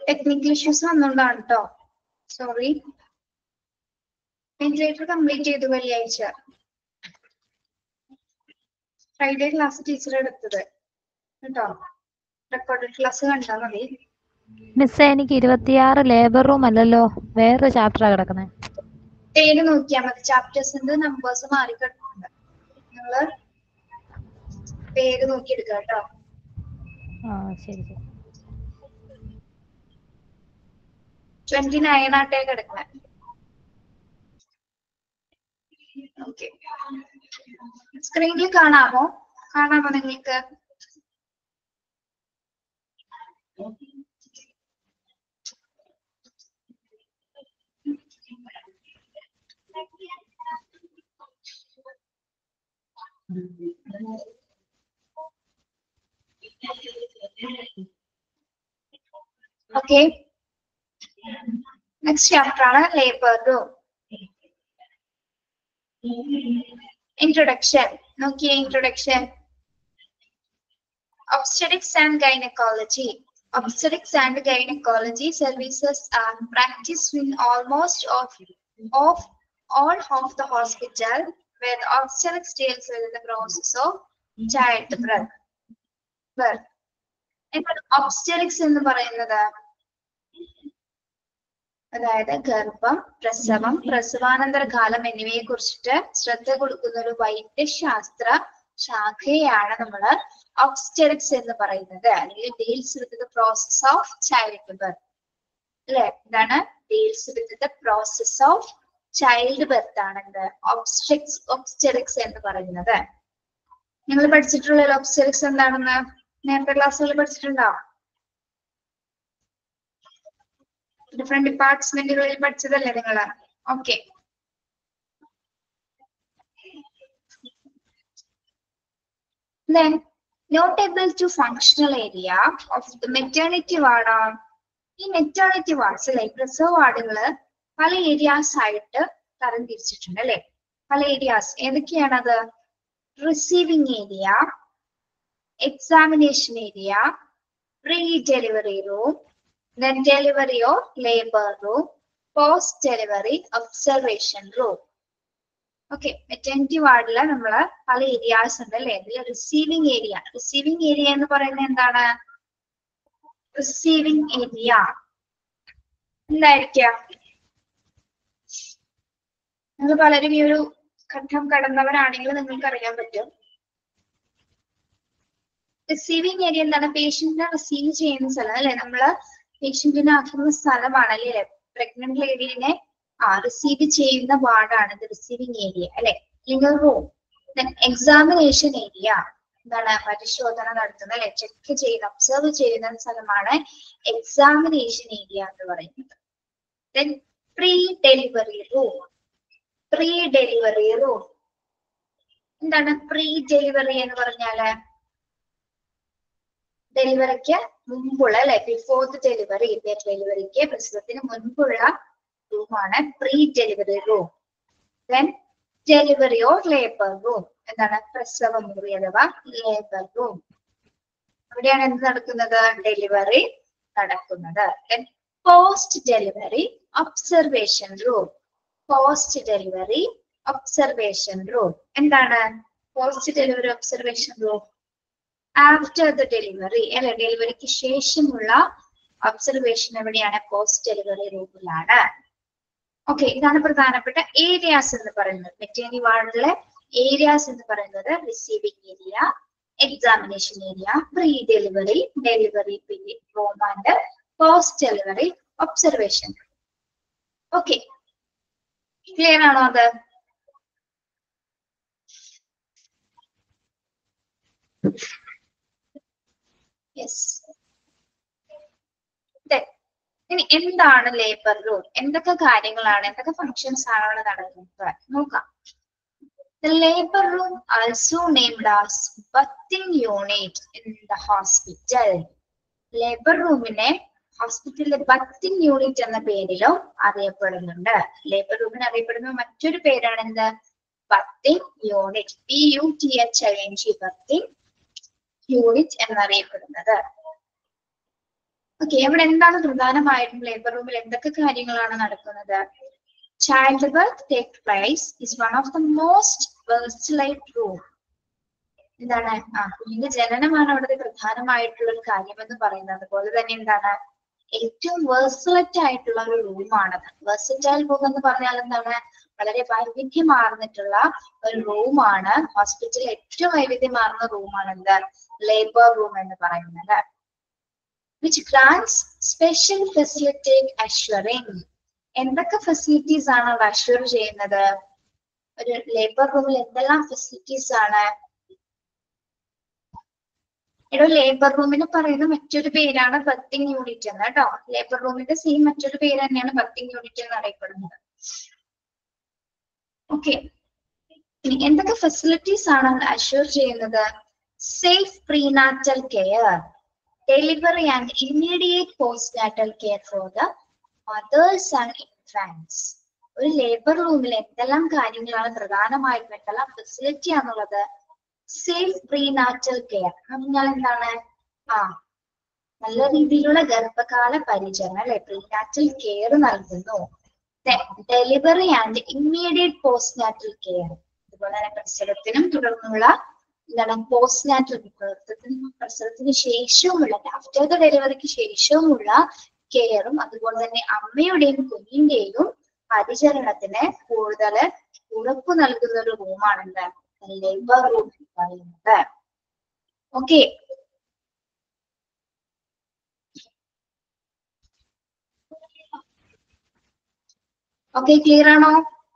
Technical issues വന്നുകൊണ്ടാണ് കേട്ടോ sorry ventilator complete ചെയ്തു വെള്ളിയാഴ്ച ഫ്രൈഡേ ക്ലാസ് ടീച്ചർ എടുത്തത് കേട്ടോ റെക്കോർഡഡ് ക്ലാസ് കണ്ടാൽ മതി മിസ്സേ എനിക്ക് ഇരുപത്തിയാറ് ലേബർ റൂം അല്ലല്ലോ വേറൊരു ചാപ്റ്ററാ കിടക്കുന്നത് പേര് നോക്കിയാൽ മതി ചാപ്റ്റേഴ്സിന്റെ നമ്പേഴ്സ് മാറി കിടക്കുന്നുണ്ട് നിങ്ങള് പേര് നോക്കി എടുക്കുക കേട്ടോ ആ ശരി ശരി ട്വന്റി നയൻ ആട്ടേ കിടക്കണേ ഓക്കെ സ്ക്രീനിൽ കാണാമോ കാണാമോ നിങ്ങൾക്ക് ഓക്കെ നെക്സ്റ്റ് ചാപ്റ്റർ ആണ് ലേബർ റൂം ഇൻട്രൊഡക്ഷൻ നോക്കിയേ introduction obstetrics and gynecology obstetrics and gynecology services are practiced in almost of, of all of the hospital where the obstetrics deals with the process of childbirth birth എന്താണ് obstetrics എന്ന് പറയുന്നത് അതായത് ഗർഭം പ്രസവം പ്രസവാനന്തര കാലം എന്നിവയെ കുറിച്ചിട്ട് ശ്രദ്ധ കൊടുക്കുന്ന ഒരു വൈദ്യശാസ്ത്ര ശാഖയാണ് നമ്മള് obstetrics എന്ന് പറയുന്നത് അല്ലെങ്കിൽ deals with the process of child childbirth അല്ലെ എന്താണ് deals with the process of child childbirth ആണ് എന്ത് ഒബ്സ്റ്റെക്സ് ഒബ്സ്റ്റെറിക്സ് എന്ന് പറയുന്നത് നിങ്ങൾ പഠിച്ചിട്ടുള്ള ഒബ്സ്റ്റെറിക്സ് എന്താണെന്ന് നേരത്തെ ക്ലാസ്സുകളിൽ പഠിച്ചിട്ടുണ്ടോ ഡിഫറെന്റ് ഡിപ്പാർട്ട്മെന്റുകളിൽ പഠിച്ചതല്ലേ നിങ്ങൾ okay Then, notable to functional area of the maternity ward are ഈ മെറ്റേണിറ്റി വാർഡ്സ് അല്ലെ പ്രസവ വാർഡുകള് പല ഏരിയാസ് ആയിട്ട് തരംതിരിച്ചിട്ടുണ്ട് അല്ലെ പല ഏരിയാസ് ഏതൊക്കെയാണത് receiving area examination area pre delivery room then delivery or labour room post delivery observation room okay maternity വാർഡില് നമ്മള് പല ഏരിയാസ് ഉണ്ട് അല്ലെ ഇതിൽ റിസീവിംഗ് ഏരിയ റിസീവിംഗ് ഏരിയ എന്ന് പറയുന്നത് എന്താണ് റിസീവിംഗ് ഏരിയ എന്തായിരിക്കാം നിങ്ങൾ പലരും ഈ ഒരു ഘട്ടം കടന്നവരാണെങ്കിൽ നിങ്ങൾക്ക് അറിയാൻ പറ്റും റിസീവിംഗ് ഏരിയ എന്താണ് പേഷ്യന്റിനെ റിസീവ് ചെയ്യുന്ന സ്ഥലം അല്ലെ നമ്മള് പേഷ്യന്റിനെ ആക്കുന്ന സ്ഥലമാണ് അല്ലെ പ്രഗ്നന്റ് ലേഡീനെ ആ റിസീവ് ചെയ്യുന്ന വാർഡാണ് ഇത് റിസീവിംഗ് ഏരിയ അല്ലെ അല്ലെങ്കിൽ റൂം എക്സാമിനേഷൻ ഏരിയ എന്താണ് പരിശോധന നടത്തുന്ന അല്ലെ ചെക്ക് ചെയ്യുന്ന ഒബ്സർവ് ചെയ്യുന്ന സ്ഥലമാണ് എക്സാമിനേഷൻ ഏരിയ എന്ന് പറയുന്നത് then pre delivery room pre delivery room എന്താണ് പ്രീ ഡെലിവറി എന്ന് പറഞ്ഞാല് ഡെലിവറിക്ക് മുമ്പുള്ള അല്ലെ ബിഫോർ ദ ഡെലിവറി ഡെലിവറിക്ക് പ്രസവത്തിന് മുൻപുള്ള റൂമാണ് pre delivery room then delivery or labour room എന്താണ് പ്രസവ മുറി അഥവാ ലേബർ റൂം അവിടെയാണ് എന്ത് നടക്കുന്നത് ഡെലിവറി നടക്കുന്നത് then post delivery observation room post delivery observation room എന്താണ് post delivery observation room after the delivery അല്ലെ ഡെലിവറിക്ക് ശേഷമുള്ള ഒബ്സർവേഷൻ എവിടെയാണ് പോസ്റ്റ് ഡെലിവറി റൂമിലാണ് ഓക്കെ ഇതാണ് പ്രധാനപ്പെട്ട ഏരിയാസ് എന്ന് പറയുന്നത് മെറ്റേണി വാർഡിലെ ഏരിയാസ് എന്ന് പറയുന്നത് receiving area examination area pre delivery delivery room and post delivery observation okay clear ആണോ അത് യെസ് ഇനി എന്താണ് ലേബർ റൂം എന്തൊക്കെ കാര്യങ്ങളാണ് എന്തൊക്കെ ഫങ്ഷൻസ് ആണ് അവിടെ നടക്കുന്നത് നോക്കാം The labor room also named as birthing unit in the hospital. Labour റൂമിനെ ഹോസ്പിറ്റലിലെ ബർത്തിങ് യൂണിറ്റ് എന്ന പേരിലും അറിയപ്പെടുന്നുണ്ട് ലേബർ റൂമിന് അറിയപ്പെടുന്ന മറ്റൊരു പേരാണ് എന്ത് birthing unit P U T H I N G birthing unit എന്നറിയപ്പെടുന്നത് ഓക്കെ അവിടെ എന്താണ് പ്രധാനമായിട്ടും ലേബർ റൂമിൽ എന്തൊക്കെ കാര്യങ്ങളാണ് നടക്കുന്നത് childbirth take place is one of the most versatile room എന്താണ് ആ കുഞ്ഞിന്റെ ജനനമാണ് അവിടുത്തെ പ്രധാനമായിട്ടുള്ള ഒരു കാര്യം എന്ന് പറയുന്നത് അതുപോലെ തന്നെ എന്താണ് ഏറ്റവും വേഴ്സലറ്റ് ആയിട്ടുള്ള ഒരു റൂമാണത് വേഴ്സറ്റൈൽ റൂം എന്ന് പറഞ്ഞാൽ എന്താണ് വളരെ വൈവിധ്യമാർന്നിട്ടുള്ള ഒരു റൂമാണ് ഹോസ്പിറ്റലിൽ ഏറ്റവും വൈവിധ്യമാർന്ന റൂമാണ് എന്ത് ലേബർ റൂം എന്ന് പറയുന്നത് which grants special facilitate assuring എന്തൊക്കെ ഫെസിലിറ്റീസ് ആണ് അവിടെ അഷ്വർ ചെയ്യുന്നത് ഒരു ലേബർ റൂമിൽ എന്തെല്ലാം ഫെസിലിറ്റീസ് ആണ് എടോ ലേബർ റൂമിന് പറയുന്ന മറ്റൊരു പേരാണ് ബർത്തിങ് യൂണിറ്റ് എന്ന് കേട്ടോ ലേബർ റൂമിന്റെ സെയിം മറ്റൊരു പേര് തന്നെയാണ് ബർത്തിങ് യൂണിറ്റ് എന്ന് അറിയപ്പെടുന്നത് ഓക്കെ ഇനി എന്തൊക്കെ ഫെസിലിറ്റീസ് ആണ് അഷ്യൂർ ചെയ്യുന്നത് safe prenatal care delivery and immediate postnatal care for the mothers and infants ഒരു ലേബർ റൂമിൽ എന്തെല്ലാം കാര്യങ്ങളാണ് പ്രധാനമായിട്ടും എന്തെല്ലാം ഫെസിലിറ്റി ആണുള്ളത് സേഫ് പ്രീനാറ്റൽ കെയർ പറഞ്ഞാൽ എന്താണ് ആ നല്ല രീതിയിലുള്ള ഗർഭകാല പരിചരണം അല്ലെ പ്രീനാറ്റൽ കെയർ നൽകുന്നു delivery and immediate postnatal care അതുപോലെ തന്നെ പ്രസവത്തിനും തുടർന്നുള്ള എന്താണ് പോസ്റ്റ് നാറ്റൽ പ്രസവത്തിന് പ്രസവത്തിന് ശേഷവുമുള്ള ആഫ്റ്റർ ദ ഡെലിവറിക്ക് ശേഷവുമുള്ള കെയറും അതുപോലെ തന്നെ അമ്മയുടെയും കുഞ്ഞിന്റെയും പരിചരണത്തിന് കൂടുതൽ ഉറപ്പ് നൽകുന്ന ഒരു റൂമാണ് എന്ത് ലേബർ റൂം എന്ന് പറയുന്നത് ഓക്കെ ഓക്കെ ക്ലിയർ ആണോ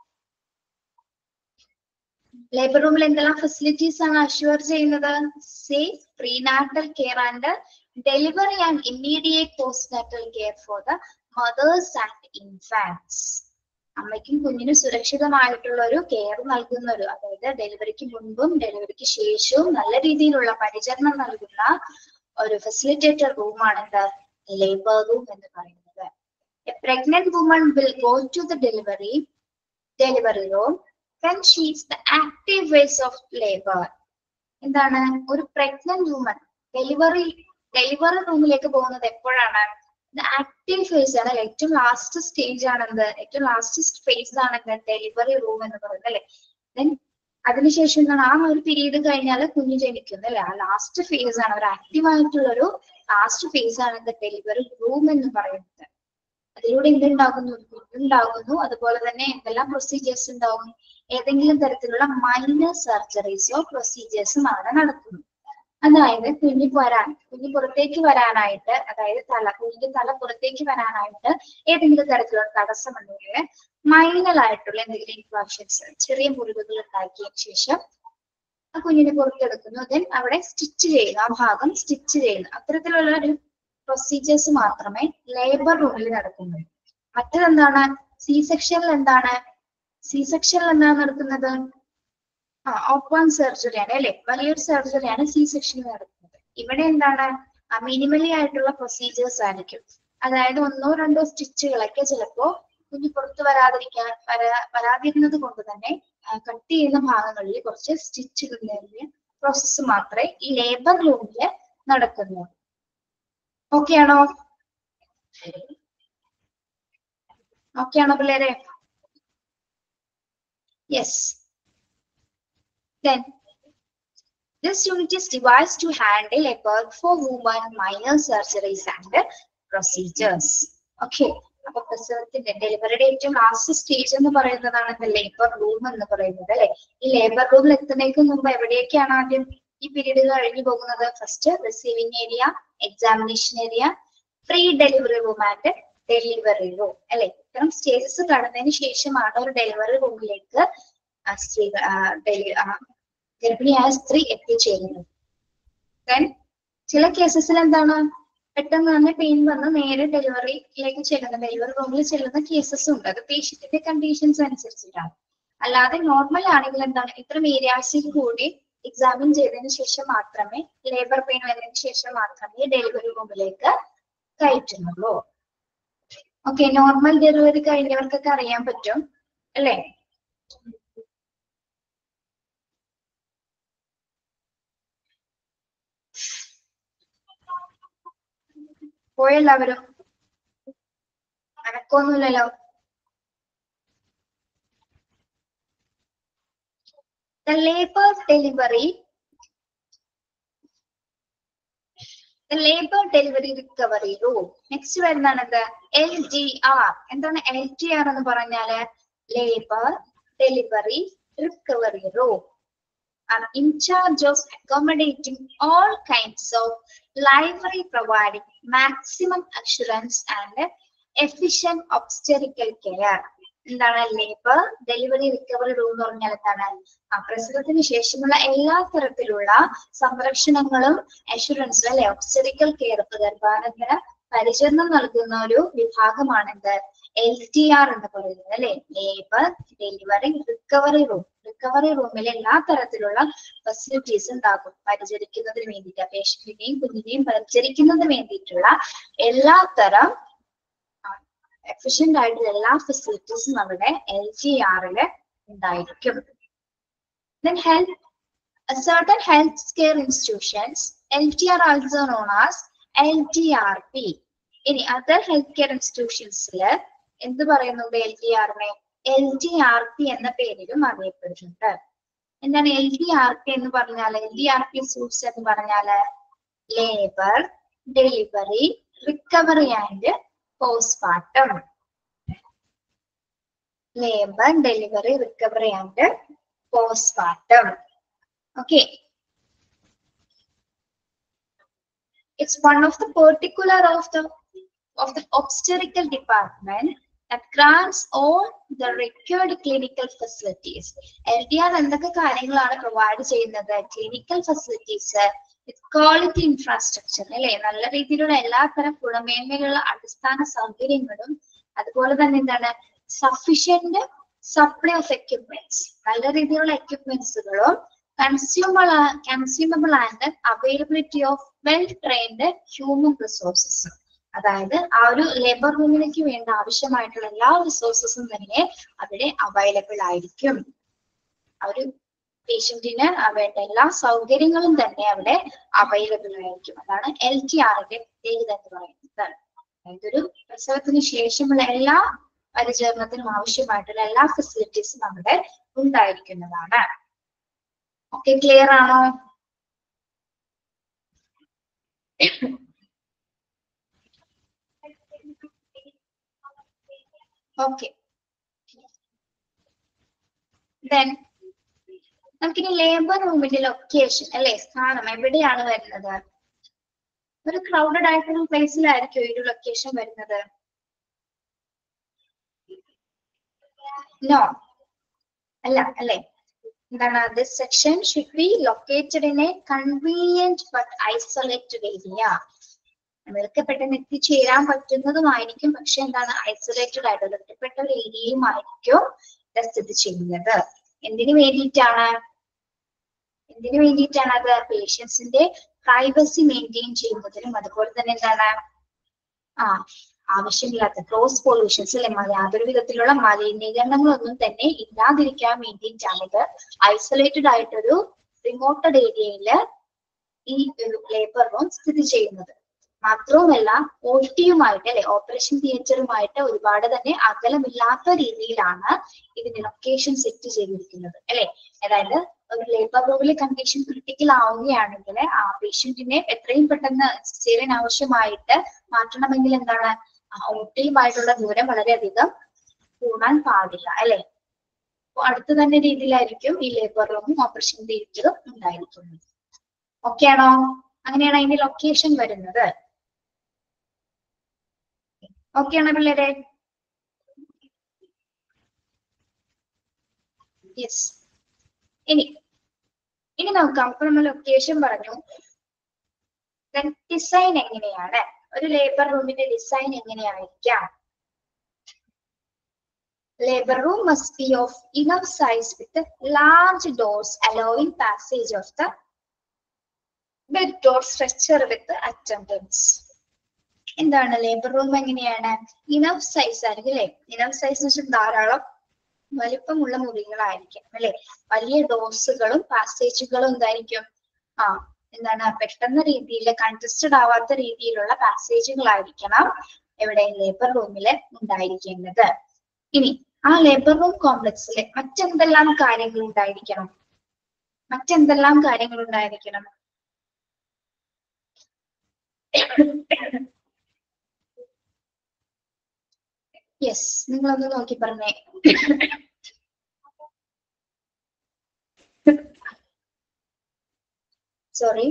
ലേബർ റൂമിൽ എന്തെല്ലാം ഫെസിലിറ്റീസ് ആണ് അഷ്യൂർ ചെയ്യുന്നത് safe prenatal care and delivery and immediate postnatal care for the mothers and infants അമ്മയ്ക്കും കുഞ്ഞിനും സുരക്ഷിതമായിട്ടുള്ള ഒരു കെയർ നൽകുന്ന ഒരു അതായത് ഡെലിവറിക്ക് മുൻപും ഡെലിവറിക്ക് ശേഷവും നല്ല രീതിയിലുള്ള പരിചരണം നൽകുന്ന ഒരു ഫെസിലിറ്റേറ്റഡ് റൂമാണ് എന്ത് ലേബർ റൂം എന്ന് പറയുന്നത് a pregnant woman will go to the delivery delivery room when she is the active phase of labor എന്താണ് ഒരു പ്രഗ്നന്റ് വുമൺ ഡെലിവറി ഡെലിവറി റൂമിലേക്ക് പോകുന്നത് എപ്പോഴാണ് ആക്റ്റീവ് ഫേസ് ആണ് അല്ലെ ഏറ്റവും ലാസ്റ്റ് സ്റ്റേജ് ആണ് എന്ത് ഏറ്റവും ലാസ്റ്റ് ഫേസ് ആണ് എന്ത് ഡെലിവറി റൂം എന്ന് പറയുന്നത് അല്ലെ ദെൻ അതിനുശേഷം എന്താണ് ആ ഒരു പീരീഡ് കഴിഞ്ഞാൽ കുഞ്ഞ് ജനിക്കുന്നത് അല്ലെ ആ ലാസ്റ്റ് ഫേസ് ആണ് ഒരു ആക്റ്റീവ് ആയിട്ടുള്ള ഒരു ലാസ്റ്റ് ഫേസ് ആണ് എന്ത് ഡെലിവറി റൂം എന്ന് പറയുന്നത് അതിലൂടെ എന്തുണ്ടാകുന്നു കുഞ്ഞുണ്ടാകുന്നു അതുപോലെ തന്നെ എന്തെല്ലാം പ്രൊസീജിയേഴ്സ് ഉണ്ടാകും ഏതെങ്കിലും തരത്തിലുള്ള മൈനർ സർജറീസോ പ്രൊസീജിയേഴ്സും അവിടെ നടക്കുന്നു അതായത് കുഞ്ഞ് വരാൻ കുഞ്ഞ് പുറത്തേക്ക് വരാനായിട്ട് അതായത് തല കുഞ്ഞിന്റെ തല പുറത്തേക്ക് വരാനായിട്ട് ഏതെങ്കിലും തരത്തിലുള്ള തടസ്സമുണ്ടെങ്കിൽ മൈനർ ആയിട്ടുള്ള എന്തെങ്കിലും ഇൻഫ്ലക്ഷൻസ് ചെറിയ മുറിവുകൾ ഉണ്ടാക്കിയതിനു ശേഷം ആ കുഞ്ഞിനെ പുറത്തെടുക്കുന്നു ദെൻ അവിടെ സ്റ്റിച്ച് ചെയ്യുന്നു ആ ഭാഗം സ്റ്റിച്ച് ചെയ്യുന്നു അത്തരത്തിലുള്ള ഒരു പ്രൊസീജിയേഴ്സ് മാത്രമേ ലേബർ റൂമിൽ നടക്കുന്നുള്ളൂ മറ്റതെന്താണ് സി സെക്ഷനിൽ എന്താണ് സി സെക്ഷനിൽ എന്താണ് നടക്കുന്നത് ആ ഓപ്പൺ സർജറിയാണ് അല്ലെ വലിയൊരു സർജറിയാണ് സി സെക്ഷനിൽ നടക്കുന്നത് ഇവിടെ എന്താണ് മിനിമലി ആയിട്ടുള്ള പ്രൊസീജിയേഴ്സ് ആയിരിക്കും അതായത് ഒന്നോ രണ്ടോ സ്റ്റിച്ചുകളൊക്കെ ചിലപ്പോ കുഞ്ഞ് പുറത്തു വരാതിരിക്കാൻ വരാ വരാതിരുന്നത് കൊണ്ട് തന്നെ കട്ട് ചെയ്യുന്ന ഭാഗങ്ങളിൽ കുറച്ച് സ്റ്റിച്ചുകളുടെ പ്രോസസ്സ് മാത്രമേ ഈ ലേബർ റൂമിൽ നടക്കുന്നുള്ളൂ ഓക്കെ ആണോ ഓക്കെ ആണോ പിള്ളേരെ yes Then, this unit is devised to handle a birth for women, minor surgeries and procedures. Okay. അപ്പൊ പ്രസവത്തിന്റെ ഡെലിവറിയുടെ ഏറ്റവും ലാസ്റ്റ് സ്റ്റേജ് എന്ന് പറയുന്നതാണ് ലേബർ റൂം എന്ന് പറയുന്നത് അല്ലെ ഈ ലേബർ റൂമിൽ എത്തുന്നതിന് മുമ്പ് എവിടെയൊക്കെയാണ് ആദ്യം ഈ പീരീഡ് കഴിഞ്ഞു പോകുന്നത് first receiving area examination area pre delivery room and delivery room അല്ലെ ഇത്തരം സ്റ്റേജസ് കടന്നതിന് ശേഷമാണ് ഒരു ഡെലിവറി റൂമിലേക്ക് സ്ത്രീ ഗർഭിണിയായ സ്ത്രീ എത്തിച്ചേരുന്നത് ദെൻ ചില കേസസിൽ എന്താണ് പെട്ടെന്ന് തന്നെ പെയിൻ വന്ന് നേരെ ഡെലിവറിയിലേക്ക് ചെല്ലുന്ന ഡെലിവറി റൂമിൽ ചെല്ലുന്ന കേസസ് ഉണ്ട് അത് പേഷ്യന്റിന്റെ കണ്ടീഷൻസ് അനുസരിച്ചിട്ടാണ് അല്ലാതെ നോർമൽ ആണെങ്കിൽ എന്താണ് ഇത്തരം ഏരിയാസിൽ കൂടി എക്സാമിൻ ചെയ്തതിന് ശേഷം മാത്രമേ ലേബർ പെയിൻ വന്നതിന് ശേഷം മാത്രമേ ഡെലിവറി റൂമിലേക്ക് കയറ്റുന്നുള്ളൂ ഓക്കെ നോർമൽ ഡെലിവറി കഴിഞ്ഞവർക്കൊക്കെ അറിയാൻ പറ്റും അല്ലേ പോയെല്ലാവരും അനക്കൊന്നുമില്ലല്ലോ The labor delivery The labor delivery recovery room. Next വരുന്നതാണത് എൽ ഡി ആർ എന്താണ് എൽ ഡി ആർ എന്ന് പറഞ്ഞാല് labour delivery recovery room are in charge of accommodating all kinds of library providing maximum assurance and efficient obstetrical care. എന്താണ് labour delivery recovery room എന്ന് പറഞ്ഞാൽ എന്താണ് ആ പ്രസവത്തിന് ശേഷമുള്ള എല്ലാ തരത്തിലുള്ള സംരക്ഷണങ്ങളും അഷുറൻസും അല്ലെ ഒബ്സ്റ്ററിക്കൽ കെയർ ഗർഭാനന്തര പരിചരണം നൽകുന്ന ഒരു വിഭാഗമാണ് എന്ത് എൽ ടി ആർ എന്ന് പറയുന്നത് അല്ലെ labour delivery recovery room recovery റൂമിൽ എല്ലാ തരത്തിലുള്ള ഫെസിലിറ്റീസ് ഉണ്ടാകും പരിചരിക്കുന്നതിന് വേണ്ടിയിട്ട് പേഷ്യന്റിനെയും കുഞ്ഞിനെയും പരിചരിക്കുന്നതിന് വേണ്ടിയിട്ടുള്ള എല്ലാ തരം എഫിഷ്യന്റ് ആയിട്ടുള്ള എല്ലാ ഫെസിലിറ്റീസും നമ്മുടെ എൽ ജി ആറില് ഉണ്ടായിരിക്കും Then health, a certain healthcare institutions, LTR also known as LTRP. ഇനി അതർ ഹെൽത്ത് കെയർ ഇൻസ്റ്റിറ്റ്യൂഷൻസിൽ എന്ത് പറയുന്നുണ്ട് എൽ ടി ആറിനെ എൽ ടി ആർ പി എന്ന പേരിലും അറിയപ്പെടുന്നുണ്ട് എന്താണ് എൽ ടി ആർ പി എന്ന് പറഞ്ഞാൽ L T R P suits എന്ന് പറഞ്ഞാല് labour delivery recovery and postmortem labour delivery recovery and postpartum. Okay. It's one of the particular of the of the obstetrical department that grants all the required clinical facilities. LDR എന്തൊക്കെ കാര്യങ്ങളാണ് provide ചെയ്യുന്നത് clinical facilities quality infrastructure അല്ലെ നല്ല രീതിയിലുള്ള എല്ലാ തരം ഗുണമേന്മയുള്ള അടിസ്ഥാന സൗകര്യങ്ങളും അതുപോലെ തന്നെ എന്താണ് സഫീഷ്യന്റ് സപ്ലൈ ഓഫ് എക്യുപ്മെന്റ്സ് നല്ല രീതിയിലുള്ള എക്യുപ്മെന്റ്സുകളും consumer consumable and availability of well trained human resources അതായത് ആ ഒരു ലേബർ റൂമിലേക്ക് വേണ്ട ആവശ്യമായിട്ടുള്ള എല്ലാ റിസോഴ്സസും തന്നെ അവിടെ അവൈലബിൾ ആയിരിക്കും ആ ഒരു പേഷ്യന്റിന് വേണ്ട എല്ലാ സൗകര്യങ്ങളും തന്നെ അവിടെ അവൈലബിൾ ആയിരിക്കും അതാണ് എൽ ടി ആറിന്റെ പ്രത്യേകത എന്ന് പറയുന്നത് അതായത് ഒരു പ്രസവത്തിന് ശേഷമുള്ള എല്ലാ പരിചരണത്തിനും ആവശ്യമായിട്ടുള്ള എല്ലാ ഫെസിലിറ്റീസും അവിടെ ഉണ്ടായിരിക്കുന്നതാണ് ഓക്കെ ക്ലിയർ ആണോ ഓക്കെ ദെൻ നമുക്കിനി ലേബർ റൂമിന്റെ ലൊക്കേഷൻ അല്ലെ സ്ഥാനം എവിടെയാണ് വരുന്നത് ഒരു ക്രൗഡഡ് ആയിട്ടുള്ള പ്ലേസിലായിരിക്കും ഈ ഒരു ലൊക്കേഷൻ വരുന്നത് നോ അല്ല അല്ലെ എന്താണ് this section should be located in a convenient but isolated area നമ്മൾക്ക് പെട്ടെന്ന് എത്തിച്ചേരാൻ പറ്റുന്നതുമായിരിക്കും പക്ഷെ എന്താണ് ഐസൊലേറ്റഡ് ആയിട്ട് ഒറ്റപ്പെട്ട ഒരു ഏരിയയുമായിരിക്കും ഇത് സ്ഥിതി ചെയ്യുന്നത് എന്തിനു വേണ്ടിയിട്ടാണ് എന്തിനു വേണ്ടിയിട്ടാണ് അത് പേഷ്യൻസിന്റെ പ്രൈവസി മെയിൻറ്റെയിൻ ചെയ്യുന്നതിനും അതുപോലെ തന്നെ എന്താണ് ആ ആവശ്യമില്ലാത്ത ക്രോസ് പൊല്യൂഷൻസ് അല്ലെ മ- യാതൊരു വിധത്തിലുള്ള മലിനീകരണങ്ങളൊന്നും തന്നെ ഇല്ലാതിരിക്കാൻ വേണ്ടിയിട്ടാണ് ഇത് ഐസൊലേറ്റഡ് ആയിട്ടൊരു റിമോട്ടഡ് ഏരിയയില് ഈ ഒരു ലേബർ റൂം സ്ഥിതി ചെയ്യുന്നത് മാത്രവുമല്ല ഒ ടിയുമായിട്ട് അല്ലെ ഓപ്പറേഷൻ തിയേറ്ററുമായിട്ട് ഒരുപാട് തന്നെ അകലമില്ലാത്ത രീതിയിലാണ് ഇതിന്റെ ലൊക്കേഷൻ സെറ്റ് ചെയ്തിരിക്കുന്നത് അല്ലെ അതായത് ഒരു ലേബർ റൂമിലെ കണ്ടീഷൻ ക്രിട്ടിക്കൽ ആവുകയാണെങ്കിൽ ആ പേഷ്യന്റിനെ എത്രയും പെട്ടെന്ന് സിസേറിയൻ ആവശ്യമായിട്ട് മാറ്റണമെങ്കിൽ എന്താണ് ഒട്ടിയുമായിട്ടുള്ള ദൂരം വളരെയധികം കൂടാൻ പാടില്ല അല്ലെ അപ്പൊ അടുത്ത് തന്നെ രീതിയിലായിരിക്കും ഈ ലേബർ റൂമും ഓപ്പറേഷൻ തിയേറ്ററും ഉണ്ടായിരിക്കുന്നത് ഓക്കെ ആണോ അങ്ങനെയാണ് അതിന്റെ ലൊക്കേഷൻ വരുന്നത് ഓക്കെ ആണോ പിള്ളേരെ യെസ് ഇനി ഇനി നോക്കാം അപ്പൊ നമ്മൾ ലൊക്കേഷൻ പറഞ്ഞു ഡിസൈൻ എങ്ങനെയാണ് ഒരു ലേബർ റൂമിന്റെ ഡിസൈൻ എങ്ങനെയായിരിക്കാം labour room must be of enough size with large doors allowing passage of the bed door structure with attendance എന്താണ് ലേബർ റൂം എങ്ങനെയാണ് ഇനഫ് സൈസ് ആയിരിക്കും അല്ലെ ഇനഫ് സൈസ് എന്ന് വെച്ചാൽ ധാരാളം വലിപ്പമുള്ള മുറികളായിരിക്കും അല്ലെ വലിയ ഡോർസുകളും പാസേജുകളും എന്തായിരിക്കും ആ എന്താണ് പെട്ടെന്ന് രീതിയിൽ കൺജസ്റ്റഡ് ആവാത്ത രീതിയിലുള്ള പാസേജുകളായിരിക്കണം എവിടെ ലേബർ റൂമിൽ ഉണ്ടായിരിക്കേണ്ടത് ഇനി ആ ലേബർ റൂം കോംപ്ലക്സിൽ മറ്റെന്തെല്ലാം കാര്യങ്ങൾ ഉണ്ടായിരിക്കണം മറ്റെന്തെല്ലാം കാര്യങ്ങൾ ഉണ്ടായിരിക്കണം യെസ് നിങ്ങളൊന്ന് നോക്കി പറഞ്ഞേ സോറി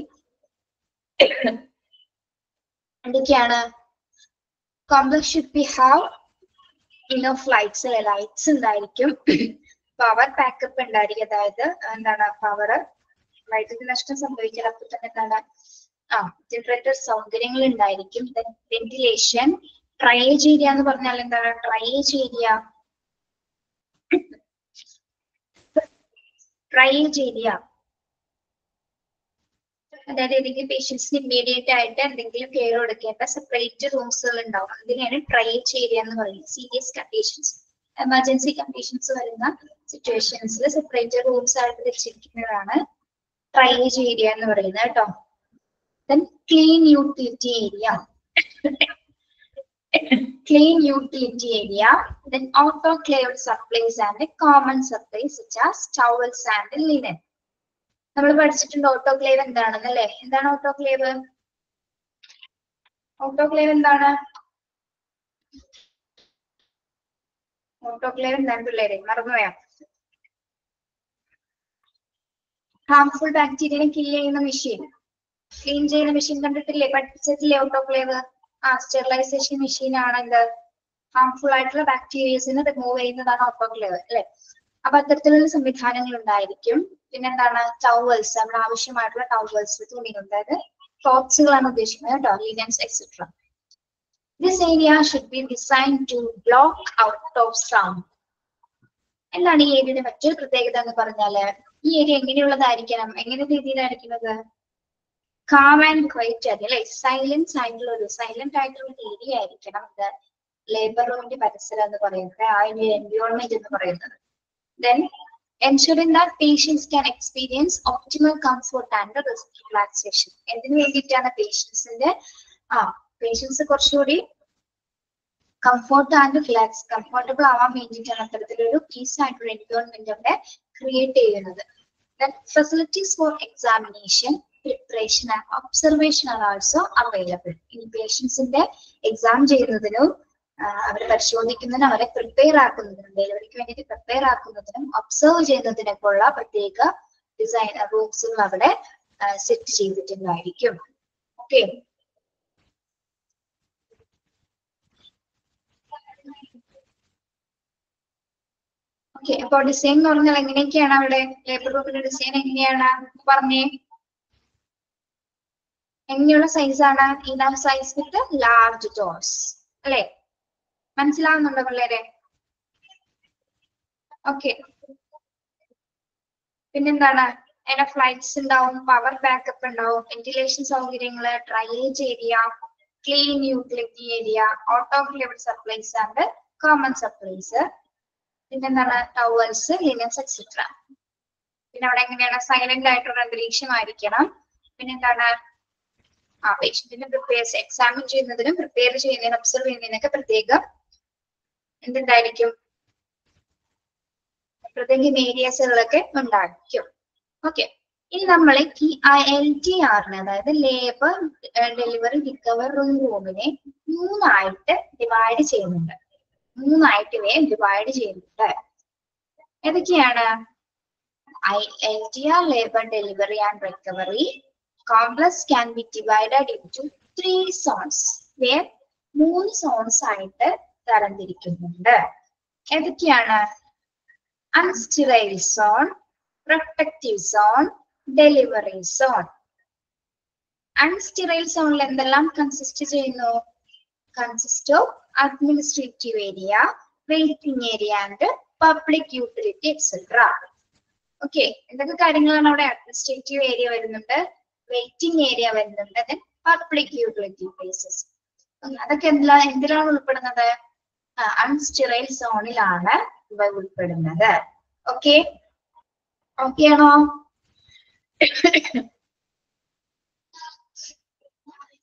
എന്തൊക്കെയാണ് complex should be have enough lights lights ഉണ്ടായിരിക്കും പവർ ബാക്കപ്പ് ഉണ്ടായിരിക്കും അതായത് എന്താണ് പവർ വൈദ്യുതി നഷ്ടം സംഭവിച്ചാൽ അപ്പോൾ തന്നെ എന്താണ് ആ ജനറേറ്റർ സൗകര്യങ്ങൾ ഉണ്ടായിരിക്കും വെന്റിലേഷൻ ട്രയേജ് ഏരിയ എന്ന് പറഞ്ഞാൽ എന്താണ് ട്രയേജ് ഏരിയ ട്രയേജ് ഏരിയ അതായത് ഏതെങ്കിലും പേഷ്യൻസിന് ഇമ്മീഡിയറ്റ് ആയിട്ട് എന്തെങ്കിലും കെയർ കൊടുക്കേണ്ട സെപ്പറേറ്റ് റൂംസുകൾ ഉണ്ടാവും അതിനെയാണ് ട്രയേജ് ഏരിയ എന്ന് പറയുന്നത് സീരിയസ് കണ്ടീഷൻസ് എമർജൻസി കണ്ടീഷൻസ് വരുന്ന സിറ്റുവേഷൻസിൽ സെപ്പറേറ്റ് റൂംസ് ആയിട്ട് വെച്ചിരിക്കുന്നതാണ് ട്രയേജ് ഏരിയ എന്ന് പറയുന്നത് കേട്ടോ then clean utility area clean utility area, then autoclaved supplies and common supplies such as towels and linen. നമ്മൾ പഠിച്ചിട്ടുണ്ട് ഓട്ടോക്ലേവ് എന്താണെന്ന് അല്ലേ എന്താണ് ഓട്ടോക്ലേവ് ഓട്ടോക്ലേവ് എന്താണ് ഓട്ടോക്ലേവ് എന്താണ് പിള്ളേരെ മറന്നുപോയാ ഹാർംഫുൾ ബാക്ടീരിയനെ കിൽ ചെയ്യുന്ന മെഷീൻ ക്ലീൻ ചെയ്യുന്ന മെഷീൻ കണ്ടിട്ടില്ലേ പഠിപ്പിച്ചിട്ടില്ലേ ഓട്ടോക്ലേവ് ആ സ്റ്റെറിലൈസേഷൻ മെഷീൻ ആണ് എന്ത് ഹാർംഫുൾ ആയിട്ടുള്ള ബാക്ടീരിയസിനെ റിമൂവ് ചെയ്യുന്നതാണ് ഓട്ടോക്ലേവ് അല്ലെ അപ്പൊ അത്തരത്തിലുള്ള സംവിധാനങ്ങൾ ഉണ്ടായിരിക്കും പിന്നെന്താണ് ടവൽസ് നമ്മുടെ ആവശ്യമായിട്ടുള്ള ടവൽസ് തുണികൾ അതായത് ക്ലോത്ത്സുകളാണ് ഉദ്ദേശിക്കുന്നത് കേട്ടോ linens etcetera this area should be design to block out of sound എന്താണ് ഈ ഏരിയയുടെ മറ്റൊരു പ്രത്യേകത എന്ന് പറഞ്ഞാല് ഈ ഏരിയ എങ്ങനെയുള്ളതായിരിക്കണം എങ്ങനെ രീതിയിലായിരിക്കുന്നത് കാം ആൻഡ് ക്വൈറ്റ് ആയിരിക്കും അല്ലെ സൈലൻസ് ആയിട്ടുള്ള ഒരു സൈലന്റ് ആയിട്ടുള്ള ഒരു ഏരിയ ആയിരിക്കണം ഇത് ലേബർ റൂമിന്റെ പരിസരം എന്ന് പറയുന്നത് ആ ഒരു എൻവയോൺമെന്റ് എന്ന് പറയുന്നത് then ensuring that patients can experience optimal comfort and relaxation എന്തിനു വേണ്ടിയിട്ടാണ് പേഷ്യൻസിന്റെ ആ പേഷ്യൻസ് കുറച്ചുകൂടി കംഫോർട്ട് ആൻഡ് റിലാക്സ് കംഫർട്ടബിൾ ആവാൻ വേണ്ടിയിട്ടാണ് അത്തരത്തിലൊരു പീസ് ആയിട്ടുള്ള എൻവയോൺമെന്റ് അവിടെ ക്രിയേറ്റ് ചെയ്യുന്നത് facilities for examination preparation and observation are also available ഇനി പേഷ്യൻസിന്റെ എക്സാം ചെയ്യുന്നതിനും അവരെ പരിശോധിക്കുന്നതിനും അവരെ പ്രിപ്പയർ ആക്കുന്നതിനും ഡെലിവറിക്ക് വേണ്ടിയിട്ട് പ്രിപ്പയർ ആക്കുന്നതിനും ഒബ്സർവ് ചെയ്യുന്നതിനൊക്കെ ഉള്ള പ്രത്യേക ഡിസൈൻ റൂംസുകൾ അവിടെ സെറ്റ് ചെയ്തിട്ടുണ്ടായിരിക്കും ഓക്കെ ഓക്കെ അപ്പൊ ഡിസൈൻ എന്ന് പറഞ്ഞാൽ എങ്ങനെയൊക്കെയാണ് അവിടെ ലേബർ റൂമിന്റെ ഡിസൈൻ എങ്ങനെയാണ് പറഞ്ഞേ എങ്ങനെയുള്ള സൈസ് ആണ് enough size with large doors അല്ലെ മനസ്സിലാവുന്നുണ്ടോ പിള്ളേരെ ഓക്കെ പിന്നെന്താണ് അതിന്റെ ഫ്ലൈറ്റ്സ് ഉണ്ടാവും പവർ ബാക്കപ്പ് ഉണ്ടാവും വെന്റിലേഷൻ സൗകര്യങ്ങള് drainage area clean utility area autoclaved supplies and common supplies പിന്നെന്താണ് ടവൽസ് ലിനൻസ് എക്സെട്ര പിന്നെ അവിടെ എങ്ങനെയാണ് സൈലന്റ് ആയിട്ടുള്ള അന്തരീക്ഷമായിരിക്കണം പിന്നെന്താണ് ആ പേഷ്യന്റിനെ പ്രിപ്പയർ എക്സാമിൻ ചെയ്യുന്നതിനും പ്രിപ്പയർ ചെയ്യുന്നതിനും ഒബ്സർവ് ചെയ്യുന്നതിനൊക്കെ പ്രത്യേകം എന്തുണ്ടായിരിക്കും പ്രത്യേക ഏരിയസുകളൊക്കെ ഉണ്ടായിരിക്കും ഓക്കെ ഇനി നമ്മൾ ഈ എൽ ടി ആറിന് അതായത് ലേബർ ഡെലിവറി റിക്കവർ റൂം റൂമിനെ മൂന്നായിട്ട് ഡിവൈഡ് ചെയ്യുന്നുണ്ട് മൂന്നായിട്ട് ഇവയെ ഡിവൈഡ് ചെയ്യുന്നുണ്ട് ഏതൊക്കെയാണ് I L T R labour delivery and recovery complex can be divided into three zones where മൂന്ന് സോൺസ് ആയിട്ട് തരംതിരിക്കുന്നുണ്ട് ഏതൊക്കെയാണ് unsterile zone protective zone delivery zone unsterile സോണിൽ എന്തെല്ലാം കൺസിസ്റ്റ് ചെയ്യുന്നു consist of administrative area waiting area and public utility etcetera okay എന്തൊക്കെ കാര്യങ്ങളാണ് അവിടെ അഡ്മിനിസ്ട്രേറ്റീവ് ഏരിയ വരുന്നുണ്ട് വെയിറ്റിംഗ് ഏരിയ വരുന്നുണ്ട് ദെൻ പബ്ലിക് യൂട്ടിലിറ്റി പ്ലേസസ് അതൊക്കെ എന്തിലാ എന്തിലാണ് ഉൾപ്പെടുന്നത് അൺസ്റ്റിറൈൽ സോണിലാണ് ഇവ ഉൾപ്പെടുന്നത് ഓക്കെ ഓക്കെ ആണോ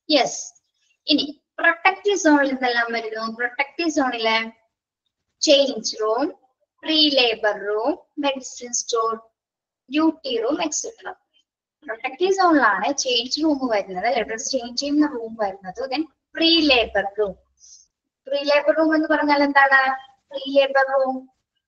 യെസ് ഇനി പ്രൊട്ടക്റ്റീവ് സോണിൽ എന്തെല്ലാം വരുന്നു പ്രൊട്ടക്റ്റീവ് സോണില് change room pre labour room medicine store duty room etcetera protective സോണിലാണ് ചേഞ്ച് റൂം വരുന്നത് ഡ്രസ് ചേഞ്ച് ചെയ്യുന്ന റൂം വരുന്നത് then pre labour room pre labour room എന്ന് പറഞ്ഞാൽ എന്താണ് pre labour room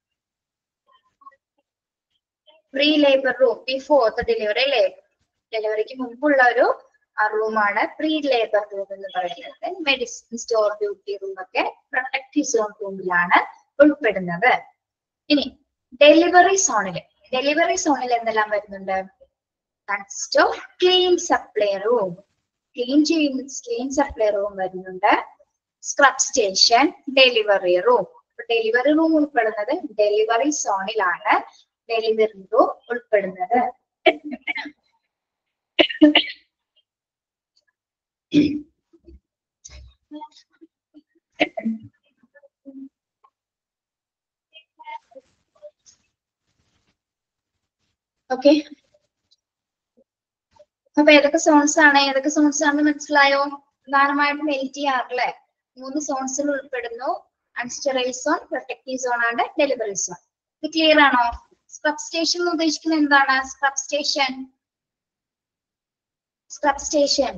pre labour room before the delivery അല്ലേ ഡെലിവറിക്ക് മുമ്പുള്ള ഒരു റൂമാണ് പ്രീ ലേബർ റൂം എന്ന് പറയുന്നത് മെഡിസിൻ സ്റ്റോർ ഡ്യൂട്ടി റൂം ഒക്കെ പ്രൊട്ടക്റ്റീവ് സോൺ റൂമിലാണ് ഉൾപ്പെടുന്നത് ഇനി ഡെലിവറി സോണിൽ ഡെലിവറി സോണിൽ എന്തെല്ലാം വരുന്നുണ്ട് consist of clean supply room clean ചെയ്യുന്ന ക്ലീൻ സപ്ലൈ റൂം വരുന്നുണ്ട് scrub station delivery room delivery room ഉൾപ്പെടുന്നത് ഡെലിവറി സോണിലാണ് ഡെലിവറി റൂം ഉൾപ്പെടുന്നത് ഓക്കെ അപ്പൊ ഏതൊക്കെ സോൺസ് ആണ് ഏതൊക്കെ സോൺസ് ആണെന്ന് മനസ്സിലായോ പ്രധാനമായിട്ടും എൽ ടി ആറിലെ മൂന്ന് സോൺസിൽ ഉൾപ്പെടുന്നു അൺസ്റ്ററൈൽ സോൺ പ്രൊട്ടക്റ്റീവ് സോൺ ആണ് ഡെലിവറി സോൺ ഇത് ക്ലിയർ ആണോ സ്ക്രബ് സ്റ്റേഷൻ എന്ന് ഉദ്ദേശിക്കുന്നത് എന്താണ് സ്ക്രബ് സ്റ്റേഷൻ സ്ക്രബ് സ്റ്റേഷൻ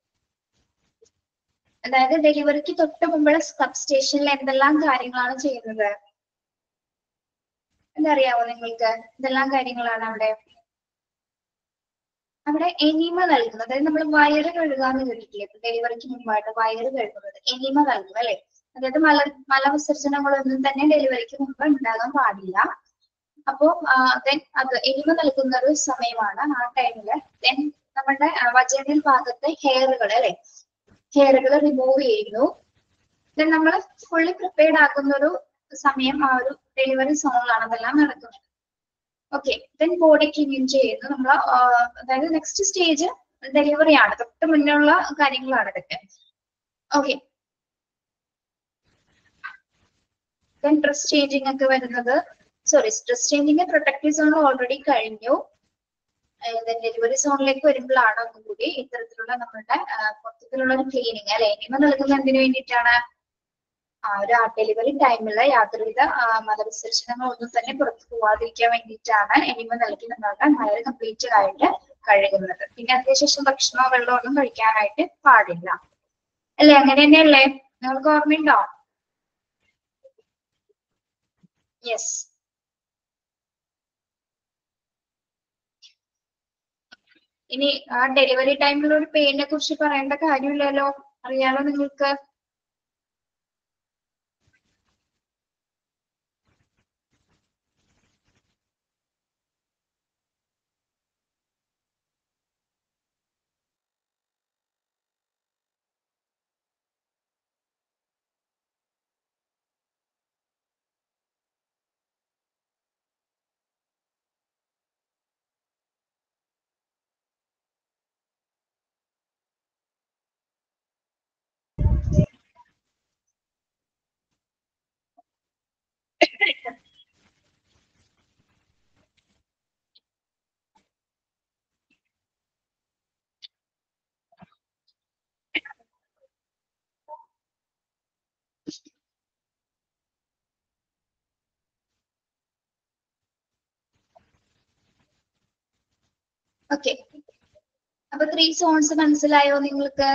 അതായത് ഡെലിവറിക്ക് തൊട്ട് മുമ്പുള്ള സ്ക്രബ് സ്റ്റേഷനിൽ എന്തെല്ലാം കാര്യങ്ങളാണ് ചെയ്യുന്നത് എന്തറിയാവോ നിങ്ങൾക്ക് എന്തെല്ലാം കാര്യങ്ങളാണ് അവിടെ അവിടെ എനിമ നൽകുന്നത് അതായത് നമ്മൾ വയറ് കഴുകാന്ന് കേട്ടിട്ടില്ലേ ഇപ്പൊ ഡെലിവറിക്ക് മുമ്പായിട്ട് വയറ് കഴുകുന്നത് എനിമ നൽകും അല്ലെ അതായത് മല മലവിസർജനങ്ങളൊന്നും തന്നെ ഡെലിവറിക്ക് മുമ്പ് ഉണ്ടാകാൻ പാടില്ല അപ്പോ ദെൻ അത് എനിമ നൽകുന്ന ഒരു സമയമാണ് ആ ടൈമില് ദെൻ നമ്മുടെ വജനൽ ഭാഗത്തെ ഹെയറുകൾ അല്ലെ ഹെയറുകൾ റിമൂവ് ചെയ്യുന്നു ദെൻ നമ്മൾ ഫുള്ളി പ്രിപ്പയർഡ് ആക്കുന്ന ഒരു സമയം ആ ഒരു ഡെലിവറി സോണിലാണ് അതെല്ലാം നടക്കുന്നത് ഓക്കെ ദെൻ ബോഡി ക്ലീൻ ചെയ്യുന്നു നമ്മൾ അതായത് നെക്സ്റ്റ് സ്റ്റേജ് ഡെലിവറി ആണ് തൊട്ട് മുന്നേ ഉള്ള കാര്യങ്ങളാണ് ഇതൊക്കെ ഓക്കെ ദെൻ ഡ്രസ് ചേഞ്ചിങ് ഒക്കെ വരുന്നത് sorry dress changing protective zone already കഴിഞ്ഞു ഡെലിവറി സോണിലേക്ക് വരുമ്പോഴാണ് ഒന്നുകൂടി ഇത്തരത്തിലുള്ള നമ്മളുടെ മൊത്തത്തിലുള്ള ഒരു ക്ലീനിങ് അല്ലെ ഇനിമ നൽകുന്നത് എന്തിനു വേണ്ടിയിട്ടാണ് ആ ഒരു ഡെലിവറി ടൈമിൽ യാതൊരുവിധ മതവിസർജനങ്ങൾ ഒന്നും തന്നെ പുറത്തു പോവാതിരിക്കാൻ വേണ്ടിയിട്ടാണ് എനിമ നൽകി നമ്മളുടെ വയറ് കംപ്ലീറ്റ് ആയിട്ട് കഴുകുന്നത് പിന്നെ അതിനുശേഷം ഭക്ഷണമോ വെള്ളമോ ഒന്നും കഴിക്കാനായിട്ട് പാടില്ല അല്ലേ അങ്ങനെ തന്നെയല്ലേ നിങ്ങൾക്ക് ഓർമ്മയുണ്ടോ യെസ് ഇനി ആ ഡെലിവറി ടൈമിൽ ഒരു പെയിനെ കുറിച്ച് പറയേണ്ട കാര്യമില്ലല്ലോ അറിയാലോ നിങ്ങൾക്ക് ഓക്കെ അപ്പൊ ത്രീ സോൺസ് മനസ്സിലായോ നിങ്ങൾക്ക്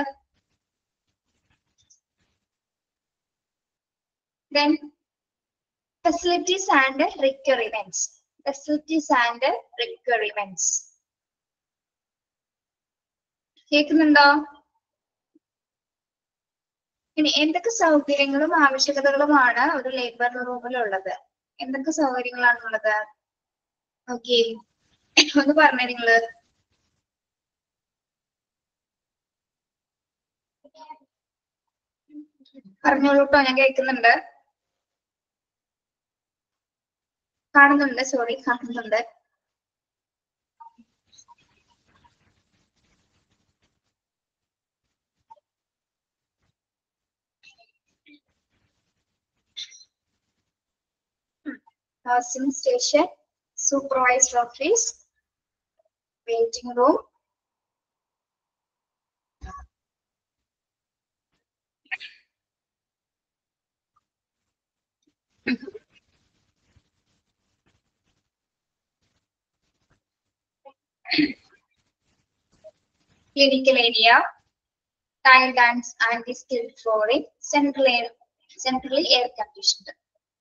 then facilities and requirements facilities and requirements കേൾക്കുന്നുണ്ടോ ഇനി എന്തൊക്കെ സൗകര്യങ്ങളും ആവശ്യകതകളുമാണ് ഒരു ലേബർ റൂമിലുള്ളത് എന്തൊക്കെ സൗകര്യങ്ങളാണുള്ളത് ഓക്കെ ഒന്ന് പറഞ്ഞേ നിങ്ങള് പറഞ്ഞോളൂ കേട്ടോ ഞാൻ കേൾക്കുന്നുണ്ട് കാണുന്നുണ്ട് സോറി കാണുന്നുണ്ട് housing station supervised office waiting room clinical area, tile dance and the skilled flooring, central air, centrally air conditioned.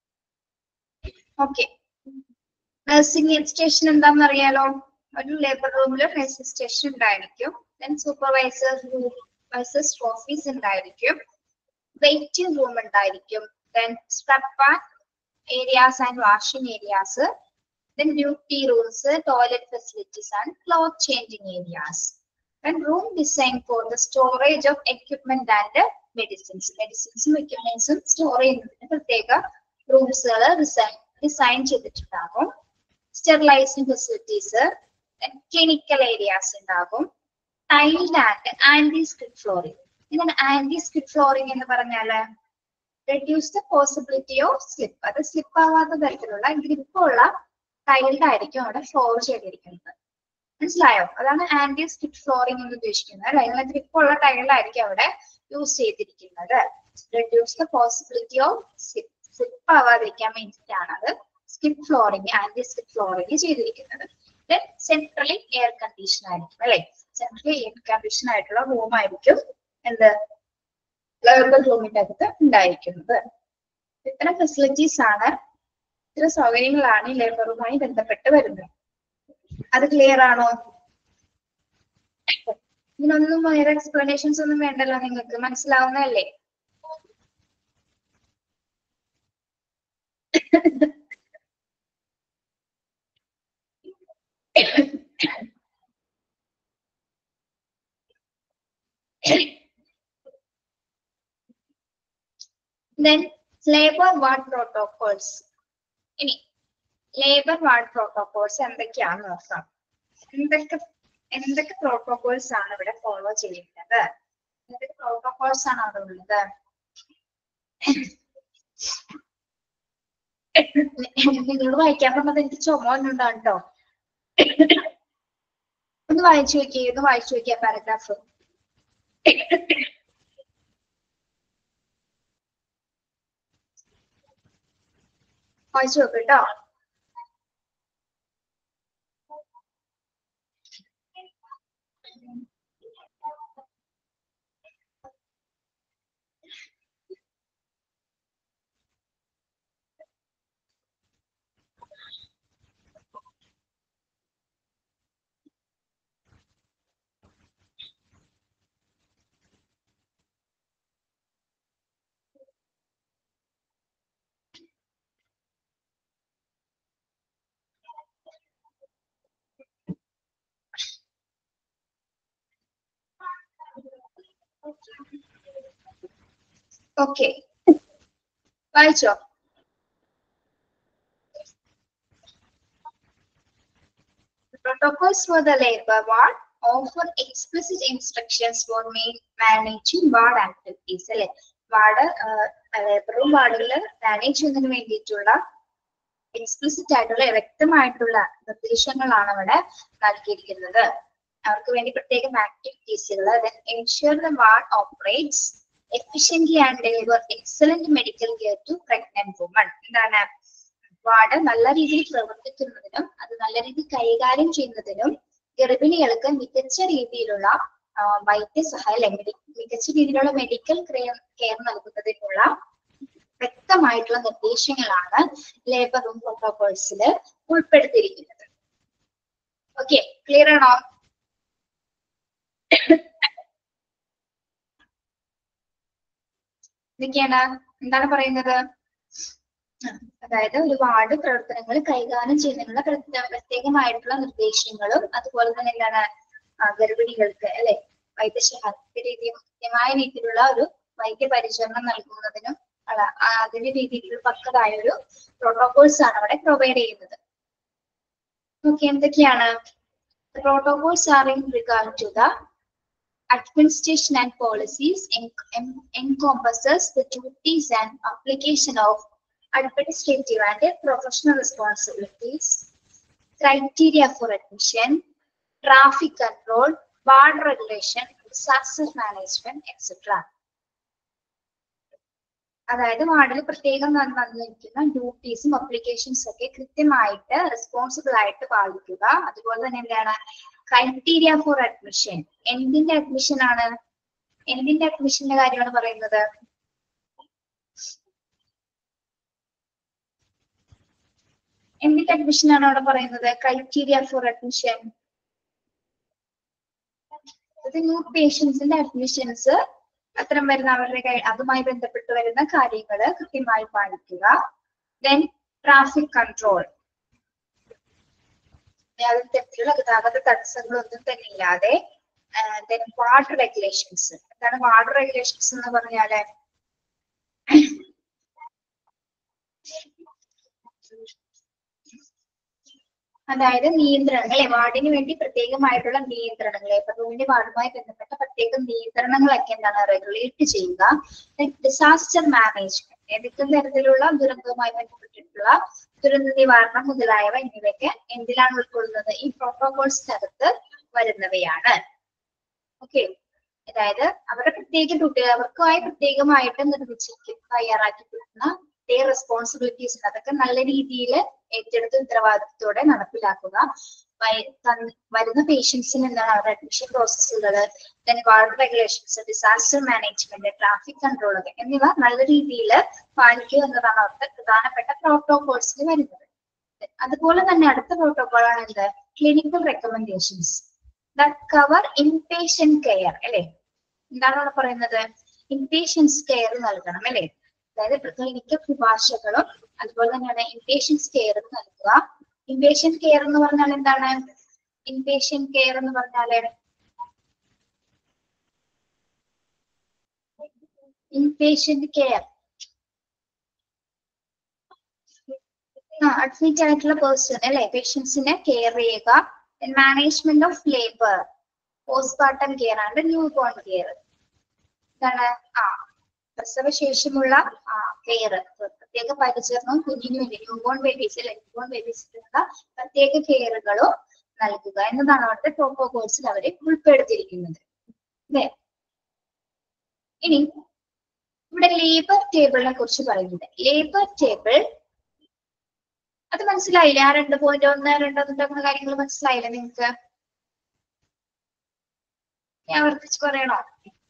Okay nursing station എന്താണെന്ന് അറിയാലോ ഒരു ലേബർ റൂമിൽ നഴ്സിംഗ് സ്റ്റേഷൻ ഉണ്ടായിരിക്കും ദെൻ സൂപ്പർവൈസർ വൈസേഴ്സ് ഓഫീസ് ഉണ്ടായിരിക്കും വെയിറ്റിംഗ് റൂം ഉണ്ടായിരിക്കും then scrub areas and washing areas then duty rooms, toilet facilities and cloth changing areas. And room designed for the storage of equipment and uh, medicines. Medicines ഉം equipments ഉം store ചെയ്യുന്നതിന് പ്രത്യേക റൂംസുകൾ design design ചെയ്തിട്ടുണ്ടാകും sterilising facilities clinical areas ഉണ്ടാകും tiled and anti skid flooring ഇതാണ് anti skid flooring എന്ന് പറഞ്ഞാല് reduce the possibility of slip അത് സ്ലിപ്പ് ആവാത്ത തരത്തിലുള്ള ഗ്രിപ്പുള്ള ടൈൽഡ് ആയിരിക്കും അവിടെ ഫ്ലോർ ചെയ്തിരിക്കുന്നത് മനസ്സിലായോ അതാണ് ആന്റി സ്കിഡ് ഫ്ലോറിംഗ് എന്ന് ഉദ്ദേശിക്കുന്നത് അതിനുള്ള ഗ്രിപ്പുള്ള ടൈലായിരിക്കും അവിടെ യൂസ് ചെയ്തിരിക്കുന്നത് reduce the possibility of slip slip ആവാതിരിക്കാൻ വേണ്ടിയിട്ടാണ് അത് skid flooring anti skid flooring ചെയ്തിരിക്കുന്നത് ദെൻ സെൻട്രലി എയർ കണ്ടീഷൻ ആയിരിക്കും അല്ലെ സെൻട്രലി എയർ കണ്ടീഷൻ ആയിട്ടുള്ള റൂം ആയിരിക്കും എന്ത് ലേബർ റൂമിന്റെ അകത്ത് ഉണ്ടായിരിക്കുന്നത് ഇത്തരം ഫെസിലിറ്റീസ് ആണ് ഇത്തരം സൗകര്യങ്ങളാണ് ഈ ലേബറുമായി ബന്ധപ്പെട്ട് വരുന്നത് അത് ക്ലിയർ ആണോ ഇതിനൊന്നും വേറെ എക്സ്പ്ലനേഷൻസ് ഒന്നും വേണ്ടല്ലോ നിങ്ങൾക്ക് മനസ്സിലാവുന്നതല്ലേ then labor ward protocols ഇനി ലേബർ വാർഡ് പ്രോട്ടോകോൾസ് എന്തൊക്കെയാണെന്ന് നോക്കാം എന്തൊക്കെ എന്തൊക്കെ പ്രോട്ടോകോൾസ് ആണ് ഇവിടെ ഫോളോ ചെയ്യുന്നത് എന്തൊക്കെ പ്രോട്ടോകോൾസ് ആണ് അവിടെ ഉള്ളത് നിങ്ങൾ വായിക്കാൻ പറഞ്ഞത് എനിക്ക് ചുമ ഒന്നുണ്ടാവും കേട്ടോ ഒന്ന് വായിച്ചു നോക്കിയേ ഒന്ന് വായിച്ചു നോക്കിയ പാരഗ്രാഫ് വായിച്ചു നോക്ക് കേട്ടോ ഓക്കെ വായിച്ചോ Protocols for the labor ward offer explicit instructions for ma- managing ward activities അല്ലെ വാർഡ് ലേബറും വാർഡിൽ മാനേജ് ചെയ്യുന്നതിന് വേണ്ടിയിട്ടുള്ള എക്സ്പ്ലിസിറ്റ് ആയിട്ടുള്ള വ്യക്തമായിട്ടുള്ള നിർദ്ദേശങ്ങളാണ് അവിടെ നൽകിയിരിക്കുന്നത് അവർക്ക് വേണ്ടി പ്രത്യേകം ആക്ടിവിറ്റീസുകൾ ensure the ward operates efficiently and deliver excellent medical care to pregnant woman എന്താണ് വാർഡ് നല്ല രീതിയിൽ പ്രവർത്തിക്കുന്നതിനും അത് നല്ല രീതിയിൽ കൈകാര്യം ചെയ്യുന്നതിനും ഗർഭിണികൾക്ക് മികച്ച രീതിയിലുള്ള ആ, വൈദ്യസഹായം അല്ലെങ്കിൽ മെഡി- മികച്ച രീതിയിലുള്ള മെഡിക്കൽ കെയർ നൽകുന്നതിനുള്ള വ്യക്തമായിട്ടുള്ള നിർദ്ദേശങ്ങളാണ് ലേബർ റൂം പ്രോട്ടോകോൾസിൽ ഉൾപ്പെടുത്തിയിരിക്കുന്നത് ഓക്കെ ക്ലിയർ ആണോ ഇതൊക്കെയാണ് എന്താണ് പറയുന്നത് ആ, അതായത് ഒരുപാട് പ്രവർത്തനങ്ങൾ കൈകാര്യം ചെയ്യുന്നതിനുള്ള പ്രത്യേക പ്രത്യേകമായിട്ടുള്ള നിർദ്ദേശങ്ങളും അതുപോലെ തന്നെ എന്താണ് ആ, ഗർഭിണികൾക്ക് അല്ലെ വൈദ്യശാസ്ത്ര രീതി കൃത്യമായ രീതിയിലുള്ള ഒരു വൈദ്യപരിചരണം നൽകുന്നതിനും അല്ല, ആ, അതിന്റെ രീതിയിൽ പക്കതായ ഒരു പ്രോട്ടോകോൾസ് ആണ് അവിടെ പ്രൊവൈഡ് ചെയ്യുന്നത് ഓക്കെ എന്തൊക്കെയാണ് protocols are in regard to the administration and policies en- en- encompasses the duties and application of administrative and professional responsibilities, criteria for admission, traffic control, ward regulation, disaster management, etc. അതായത് വാർഡിൽ പ്രത്യേകം വന്ന് വന്നിരിക്കുന്ന ഡ്യൂട്ടീസും അപ്ലിക്കേഷൻസും ഒക്കെ കൃത്യമായിട്ട് responsible ആയിട്ട് പാലിക്കുക അതുപോലെ തന്നെ എന്താണ് ക്രൈറ്റീരിയ ഫോർ അഡ്മിഷൻ എന്തിന്റെ അഡ്മിഷൻ ആണ് എന്തിന്റെ അഡ്മിഷന്റെ കാര്യമാണ് പറയുന്നത് എന്തിന്റെ അഡ്മിഷൻ ആണ് അവിടെ പറയുന്നത് ക്രൈറ്റീരിയ ഫോർ അഡ്മിഷൻ അത് ന്യൂ പേഷ്യൻസിന്റെ അഡ്മിഷൻസ് അത്തരം വരുന്ന അവരുടെ കൈ- അതുമായി ബന്ധപ്പെട്ട് വരുന്ന കാര്യങ്ങൾ കൃത്യമായി പാലിക്കുക ദെൻ ട്രാഫിക് കൺട്രോൾ യാതൊരു തരത്തിലുള്ള ഗതാഗത തടസ്സങ്ങളൊന്നും തന്നെ ഇല്ലാതെ ദെൻ വാട്ടർ റെഗുലേഷൻസ് എന്താണ് വാട്ടർ റെഗുലേഷൻസ് എന്ന് പറഞ്ഞാല് അതായത് നിയന്ത്രണങ്ങളെ വാർഡിന് വേണ്ടി പ്രത്യേകമായിട്ടുള്ള നിയന്ത്രണങ്ങൾ ഇപ്പൊ റൂമിന്റെ വാർഡുമായി ബന്ധപ്പെട്ട പ്രത്യേക നിയന്ത്രണങ്ങളൊക്കെ എന്താണ് റെഗുലേറ്റ് ചെയ്യുക ഡിസാസ്റ്റർ മാനേജ്മെന്റ് ഏതൊക്കെ തരത്തിലുള്ള ദുരന്തവുമായി ബന്ധപ്പെട്ടിട്ടുള്ള ദുരന്ത നിവാരണം മുതലായവ എന്നിവയൊക്കെ എന്തിലാണ് ഉൾക്കൊള്ളുന്നത് ഈ പ്രോട്ടോകോൾസിനകത്ത് വരുന്നവയാണ് ഓക്കെ അതായത് അവരുടെ പ്രത്യേക ഡ്യൂട്ടി അവർക്കായി പ്രത്യേകമായിട്ട് നിർമ്മിച്ചിരിക്കുന്ന തയ്യാറാക്കിയിട്ടുള്ള പ്രത്യേക റെസ്പോൺസിബിലിറ്റീസ് ഉണ്ട് അതൊക്കെ നല്ല രീതിയിൽ ഏറ്റെടുത്ത് ഉത്തരവാദിത്തത്തോടെ നടപ്പിലാക്കുക വയ- തന്ന- വരുന്ന പേഷ്യൻസിന് എന്താണ് അവരുടെ അഡ്മിഷൻ പ്രോസസ്സുകൾ ward regulations disaster management traffic control എന്നിവ നല്ല രീതിയിൽ പാലിക്കുക എന്നതാണ് അവരുടെ പ്രധാനപ്പെട്ട പ്രോട്ടോകോൾസിൽ വരുന്നത് അതുപോലെ തന്നെ അടുത്ത പ്രോട്ടോകോൾ ആണ് എന്ത് clinical recommendations that cover inpatient care അല്ലെ എന്താണ് അവിടെ പറയുന്നത് ഇൻപേഷ്യൻസ് കെയർ നൽകണം അല്ലെ അതായത് ക്ലിനിക്കൽ ശുപാർശകളും അതുപോലെ തന്നെയാണ് ഇൻപേഷ്യൻസ് കെയർ നൽകുക ഇൻപേഷ്യന്റ് കെയർ എന്ന് പറഞ്ഞാൽ എന്താണ് ഇൻപേഷ്യന്റ് കെയർ എന്ന് പറഞ്ഞാല് ഇൻപേഷ്യന്റ് കെയർ ആ അഡ്മിറ്റ് ആയിട്ടുള്ള പേഴ്സൺ അല്ലെ പേഷ്യൻസിനെ കെയർ ചെയ്യുക management of labour postmortem care and new born care എന്താണ് ആ പ്രസവശേഷമുള്ള ആ കെയർ പ്രത്യേക പരിചരണവും കുഞ്ഞിന് വേണ്ടി ന്യൂ ബോൺ ബേബീസ് അല്ലെ ന്യൂ ബോൺ ബേബീസിനുള്ള പ്രത്യേക കെയറുകളും നൽകുക എന്നതാണ് അവിടുത്തെ പ്രോട്ടോകോൾസിൽ അവരെ ഉൾപ്പെടുത്തിയിരിക്കുന്നത് അല്ലേ ഇനി ഇവിടെ ലേബർ ടേബിളിനെ കുറിച്ച് പറയുന്നത് ലേബർ ടേബിൾ അത് മനസ്സിലായില്ലേ ആ രണ്ട് പോയിന്റ് ഒന്ന് രണ്ട് അങ്ങനെ കാര്യങ്ങൾ മനസ്സിലായില്ലേ നിങ്ങക്ക് ഞാൻ ആവർത്തിച്ച് പറയണോ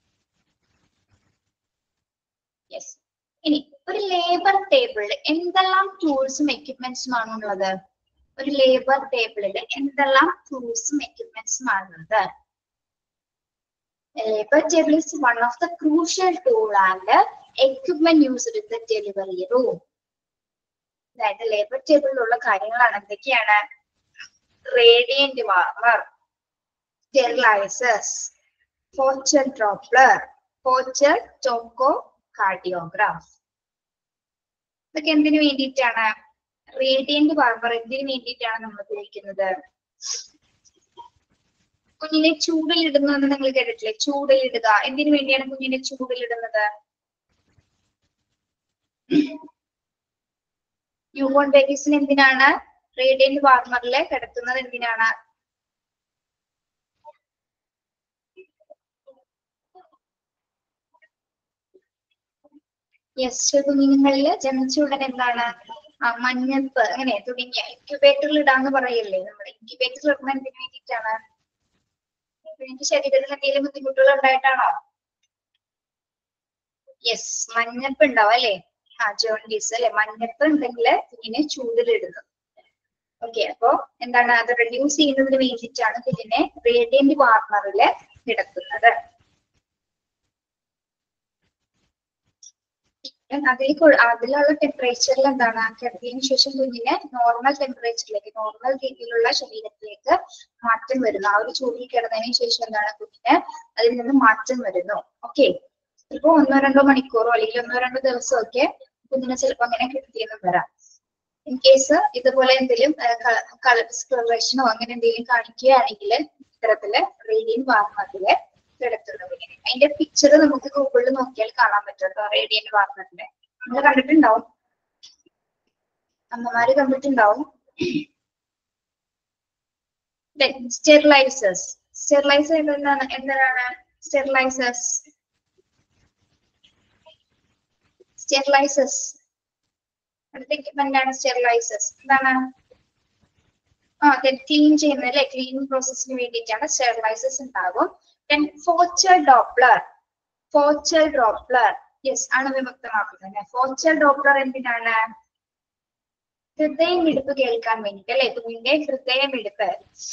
യെസ് ഇനി ഒരു ലേബർ ടേബിളിൽ എന്തെല്ലാം ടൂൾസും എക്യുപ്മെന്റ്സും ആണുള്ളത് ഒരു ലേബർ ടേബിളിൽ എന്തെല്ലാം ടൂൾസും എക്യുപ്മെന്റ്സും ആണുള്ളത് labour table is one of the crucial tool and equipment used in the delivery room. അതായത് ലേബർ ടേബിളിലുള്ള കാര്യങ്ങളാണ് എന്തൊക്കെയാണ് radiant warmer sterilisers foetal Doppler foetal toco cardiograph ഇതൊക്കെ എന്തിനു വേണ്ടിയിട്ടാണ് റേഡിയന്റ് വാർമർ എന്തിനു വേണ്ടിയിട്ടാണ് നമ്മൾ ഉപയോഗിക്കുന്നത് കുഞ്ഞിനെ ചൂടിലിടുന്നത് നിങ്ങൾ കേട്ടിട്ടില്ലേ ചൂടിലിടുക എന്തിനു വേണ്ടിയാണ് കുഞ്ഞിനെ ചൂടിലിടുന്നത് ന്യൂബോൺ ബേബീസിന് എന്തിനാണ് റേഡിയന്റ് വാർമറിൽ കിടത്തുന്നത് എന്തിനാണ് യെസ് കുഞ്ഞുങ്ങളിൽ ജനിച്ച ഉടനെ എന്താണ് ആ മഞ്ഞപ്പ് അങ്ങനെ തുടങ്ങിയ ഇൻക്യുബേറ്ററിൽ ഇടാന്ന് പറയല്ലേ നമ്മൾ ഇൻക്യുബേറ്ററിൽ ഇടുന്ന എന്തിനു വേണ്ടിയിട്ടാണ് കുഞ്ഞിന്റെ ശരീരത്തിൽ എന്തെങ്കിലും ബുദ്ധിമുട്ടുകൾ ഉണ്ടായിട്ടാണോ യെസ് മഞ്ഞപ്പ് ഉണ്ടാവും അല്ലെ ആ ജോണ്ടീസ് അല്ലെ മഞ്ഞപ്പ് ഉണ്ടെങ്കിൽ കുഞ്ഞിനെ ചൂടിലിടുന്നു ഓക്കെ അപ്പോ എന്താണ് അത് റെഡ്യൂസ് ചെയ്യുന്നതിന് വേണ്ടിയിട്ടാണ് കുഞ്ഞിനെ റേഡിയന്റ് വാർമറിൽ കിടത്തുന്നത് അതിൽ കൊ- അതിലുള്ള ടെമ്പറേച്ചറിൽ എന്താണ് കിടത്തിയതിനു ശേഷം കുഞ്ഞിനെ നോർമൽ ടെമ്പറേച്ചറിലേക്ക് നോർമൽ രീതിയിലുള്ള ശരീരത്തിലേക്ക് മാറ്റം വരുന്നു ആ ഒരു ചൂടിൽ കിടന്നതിന് ശേഷം എന്താണ് കുഞ്ഞിന് അതിൽ നിന്ന് മാറ്റം വരുന്നു ഓക്കെ ചിലപ്പോ ഒന്നോ രണ്ടോ മണിക്കൂറോ അല്ലെങ്കിൽ ഒന്നോ രണ്ടോ ദിവസമൊക്കെ കുഞ്ഞിനെ ചിലപ്പോ അങ്ങനെ കിടത്തിയെന്നും വരാം ഇൻ കേസ് ഇതുപോലെ എന്തെങ്കിലും കളർ ഡിസ്കളറേഷനോ അങ്ങനെ എന്തെങ്കിലും കാണിക്കുകയാണെങ്കിൽ ഇത്തരത്തില് റേഡിയൻ വാർമത്തില് കിടത്തുന്നതിന് അതിന്റെ പിക്ചർ നമുക്ക് ഗൂഗിളിൽ നോക്കിയാൽ കാണാൻ പറ്റും കേട്ടോ റേഡിയൻ വാർമറിന്റെ നിങ്ങൾ കണ്ടിട്ടുണ്ടാവും അമ്മമാര് കണ്ടിട്ടുണ്ടാവും സ്റ്റെറിലൈസേഴ്സ് സ്റ്റെറിലൈസർ എന്താണ് എന്താണ് സ്റ്റെറിലൈസേഴ്സ് സ്റ്റെറിലൈസസ് അടുത്ത എക്യുപ്മെന്റ് ആണ് സ്റ്റെറിലൈസസ് എന്താണ് ആ ക്ലീൻ ചെയ്യുന്ന അല്ലെ ക്ലീനിങ് പ്രോസസ്സിന് വേണ്ടിയിട്ടാണ് സ്റ്റെറിലൈസസ് ഉണ്ടാകും then foetal Doppler foetal Doppler yes ആണ് വിമുക്തമാക്കുന്നത് ഫോച്ചർ ഡോപ്ലർ എന്തിനാണ് ഹൃദയമിടിപ്പ് കേൾക്കാൻ വേണ്ടിട്ട് അല്ലെ കുഞ്ഞിന്റെ ഹൃദയമിടിപ്പ്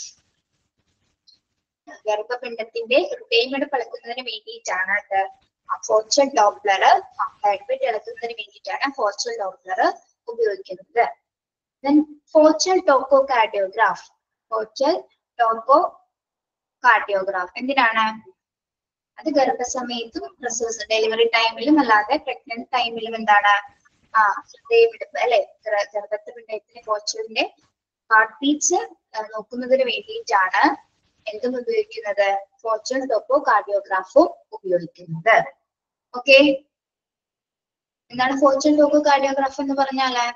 ഗർഭപിണ്ഡത്തിന്റെ ഹൃദയമിടിപ്പ് അളക്കുന്നതിന് വേണ്ടിയിട്ടാണ് ഫോർച്വൽ ഡോപ്ലർ ഹെഡ്ബിറ്റ് ഇളക്കുന്നതിന് വേണ്ടിയിട്ടാണ് ഫോർച്വൽ ഡോപ്ലർ ഉപയോഗിക്കുന്നത് then foetal toco cardiograph foetal toco cardiograph എന്തിനാണ് അത് ഗർഭസമയത്തും പ്രസവ ഡെലിവറി ടൈമിലും അല്ലാതെ പ്രഗ്നന്റ് ടൈമിലും എന്താണ് ആ ഹൃദയമിടിപ്പ് അല്ലെ ഗർഭത്തിന്റെ ഫോർച്വലിന്റെ ഹാർട്ട് ബീറ്റ്സ് നോക്കുന്നതിന് വേണ്ടിയിട്ടാണ് എന്തും ഉപയോഗിക്കുന്നത് ഫോർച്വൽ ടോപ്പോ കാർഡിയോഗ്രാഫും ഉപയോഗിക്കുന്നത് ഓക്കെ എന്താണ് ഫോർച്വൽ ടോപ്പോ കാർഡിയോഗ്രാഫ് എന്ന് പറഞ്ഞാല്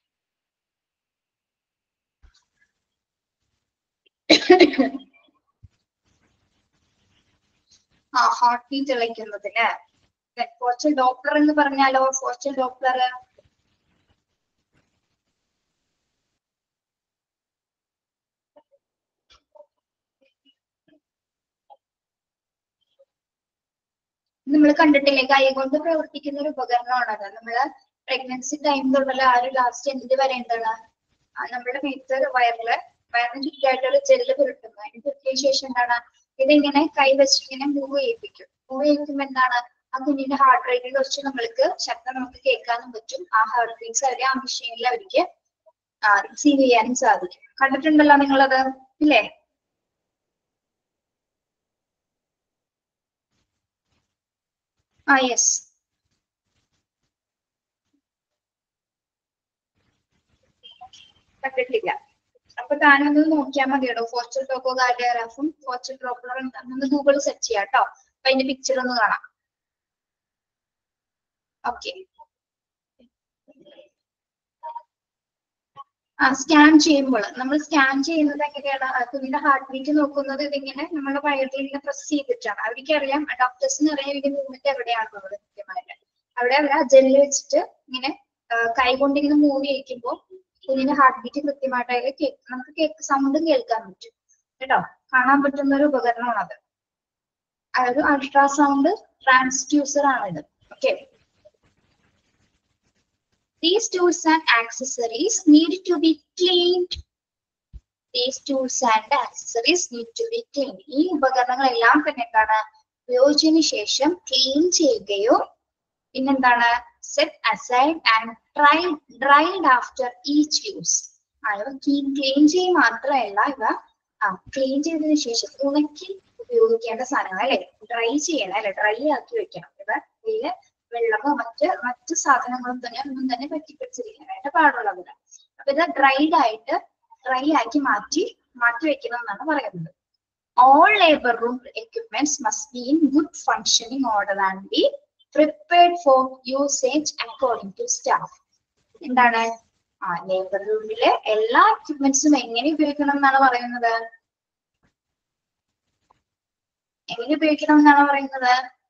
ആ ഹാർട്ട് ബീറ്റ് ഇളയ്ക്കുന്നതിന് ഫോർച്വൽ ഡോപ്ലർ എന്ന് പറഞ്ഞാലോ ഫോർച്വൽ ഡോപ്ലർ നമ്മൾ കണ്ടിട്ടില്ലേ കൈ കൊണ്ട് പ്രവർത്തിക്കുന്ന ഒരു ഉപകരണമാണത് നമ്മള് പ്രഗ്നൻസി ടൈം തൊട്ടുള്ള ആ ഒരു ലാസ്റ്റ് എൻഡ് വരെ എന്താണ് ആ നമ്മുടെ മേത്ത് വയറില് വയറിന് ചുറ്റായിട്ടുള്ള ജെല്ല് പുരട്ടുന്നു അതിന് പുരട്ടിയ ശേഷം എന്താണ് ഇതിങ്ങനെ കൈ വെച്ച് ഇങ്ങനെ മൂവ് ചെയ്യിപ്പിക്കും മൂവ് ചെയ്യിക്കുമ്പോ എന്താണ് ആ കുഞ്ഞിന്റെ ഹാർട്ട് റേറ്റിനെ കുറിച്ച് നമ്മൾക്ക് ശബ്ദം നമുക്ക് കേൾക്കാനും പറ്റും ആ ഹാർട്ട് ബീറ്റ്സ് അവരെ ആ മെഷീനിൽ അവർക്ക് റിസീവ് ചെയ്യാനും സാധിക്കും കണ്ടിട്ടുണ്ടല്ലോ നിങ്ങളത് ഇല്ലേ ആ യെസ് കണ്ടിട്ടില്ല അപ്പൊ താനൊന്ന് നോക്കിയാൽ മതിയോ ഫോർച്വൽ ടോക്കോ കാർഡിയോഗ്രാഫും ഫോർച്വൽ ഡ്രോപ്പറും ഒന്ന് ഗൂഗിൾ സെർച്ച് ചെയ്യാം കേട്ടോ അപ്പൊ അതിന്റെ പിക്ചർ ഒന്ന് കാണാം ഓക്കെ ആ സ്കാൻ ചെയ്യുമ്പോൾ നമ്മൾ സ്കാൻ ചെയ്യുന്നത് എങ്ങനെയാണ് ആ കുഞ്ഞിന്റെ ഹാർട്ട് ബീറ്റ് നോക്കുന്നത് ഇതിങ്ങനെ നമ്മുടെ വയറിൽ ഇങ്ങനെ പ്രസ് ചെയ്തിട്ടാണ് അവർക്ക് അറിയാം ഡോക്ടേഴ്സിന് അറിയാം ഇതിന്റെ മൂവ്മെന്റ് എവിടെയാണെന്നുള്ളത് കൃത്യമായിട്ട് അവിടെ അവർ ആ ജെല്ല് വെച്ചിട്ട് ഇങ്ങനെ കൈ കൊണ്ട് ഇങ്ങനെ മൂവ് ചെയ്യിക്കുമ്പോൾ കുഞ്ഞിന്റെ ഹാർട്ട് ബീറ്റ് കൃത്യമായിട്ട് അതിൽ കേക്ക് നമുക്ക് കേക്ക് സൗണ്ടും കേൾക്കാൻ പറ്റും കേട്ടോ കാണാൻ പറ്റുന്ന ഒരു ഉപകരണമാണത് ആ ഒരു അൾട്രാസൗണ്ട് ട്രാൻസ്ഡ്യൂസർ ആണിത് okay These tools and accessories need to be cleaned. These tools and accessories need to be cleaned. ഈ ഉപകരണങ്ങളെല്ലാം തന്നെ എന്താണ് ഉപയോഗിച്ചതിന് ശേഷം ക്ലീൻ ചെയ്യുകയോ പിന്നെന്താണ് set aside and dry dried after each use ഇവ ക്ലീൻ ക്ലീൻ ചെയ്യുക മാത്രമല്ല ഇവ ആ ക്ലീൻ ചെയ്തതിനു ശേഷം ഉണക്കി ഉപയോഗിക്കേണ്ട സാധനങ്ങൾ അല്ലെ ഡ്രൈ ചെയ്യണം അല്ലെ ഡ്രൈ ആക്കി വെക്കണം ഇവ ഇതില് വെള്ളമോ മറ്റ് മറ്റ് സാധനങ്ങളും തന്നെ ഒന്നും തന്നെ പറ്റിപ്പിടിച്ചിരിക്കാനായിട്ട് പാടുള്ളതല്ല അപ്പൊ ഇത് ഡ്രൈഡ് ആയിട്ട് ഡ്രൈ ആക്കി മാറ്റി മാറ്റി വെക്കണം എന്നാണ് പറയുന്നത് all labour room equipments must be in good functioning order and be prepared for usage according to staff എന്താണ് ആ ലേബർ റൂമിലെ എല്ലാ എക്യുപ്മെന്റ്സും എങ്ങനെ ഉപയോഗിക്കണം എന്നാണ് പറയുന്നത് എങ്ങനെ ഉപയോഗിക്കണം എന്നാണ് പറയുന്നത്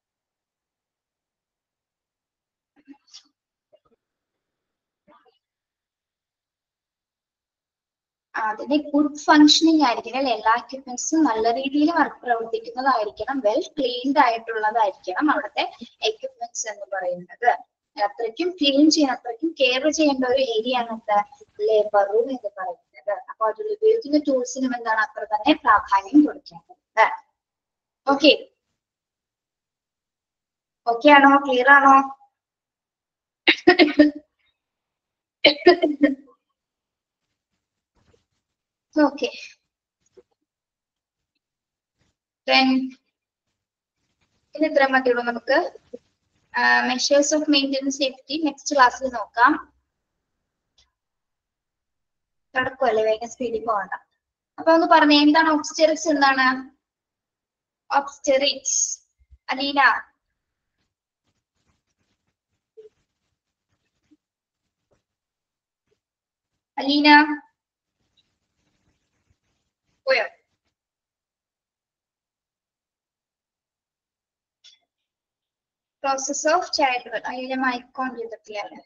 അതിന്റെ ഗുഡ് ഫങ്ഷനിങ് ആയിരിക്കണം അല്ലെ എല്ലാ എക്യുപ്മെന്റ്സും നല്ല രീതിയിൽ വർക്ക് പ്രവർത്തിക്കുന്നതായിരിക്കണം വെൽ ക്ലീൻഡ് ആയിട്ടുള്ളതായിരിക്കണം അവിടുത്തെ എക്യുപ്മെന്റ്സ് എന്ന് പറയുന്നത് അത്രയ്ക്കും ക്ലീൻ ചെയ്യാൻ അത്രയ്ക്കും കെയർ ചെയ്യേണ്ട ഒരു ഏരിയ ആണ് എന്താ ലേബർ റൂം എന്ന് പറയുന്നത് അപ്പൊ അതിൽ ഉപയോഗിക്കുന്ന ടൂൾസിനും എന്താണ് അത്ര തന്നെ പ്രാധാന്യം കൊടുക്കേണ്ടത് ഓക്കെ ഓക്കെ ആണോ ക്ലിയർ ആണോ Okay. Then ഇനി ഇത്ര മതിയുള്ളൂ നമുക്ക് measures of maintenance safety next ക്ലാസ്സിൽ നോക്കാം കിടക്കുമല്ലേ വേഗം സ്പീഡിൽ പോകണ്ട അപ്പൊ ഒന്ന് പറഞ്ഞേ എന്താണ് ഓക്സ്റ്റെറിക്സ് എന്താണ് ഓക്സ്റ്റെറിക്സ് അലീന അലീന പോയോ പ്രോസസ് ഓഫ് ചൈൽഡ്ഹുഡ് അതിന്റെ മൈക്ക് ഓൺ ചെയ്തിട്ടില്ല അല്ലേ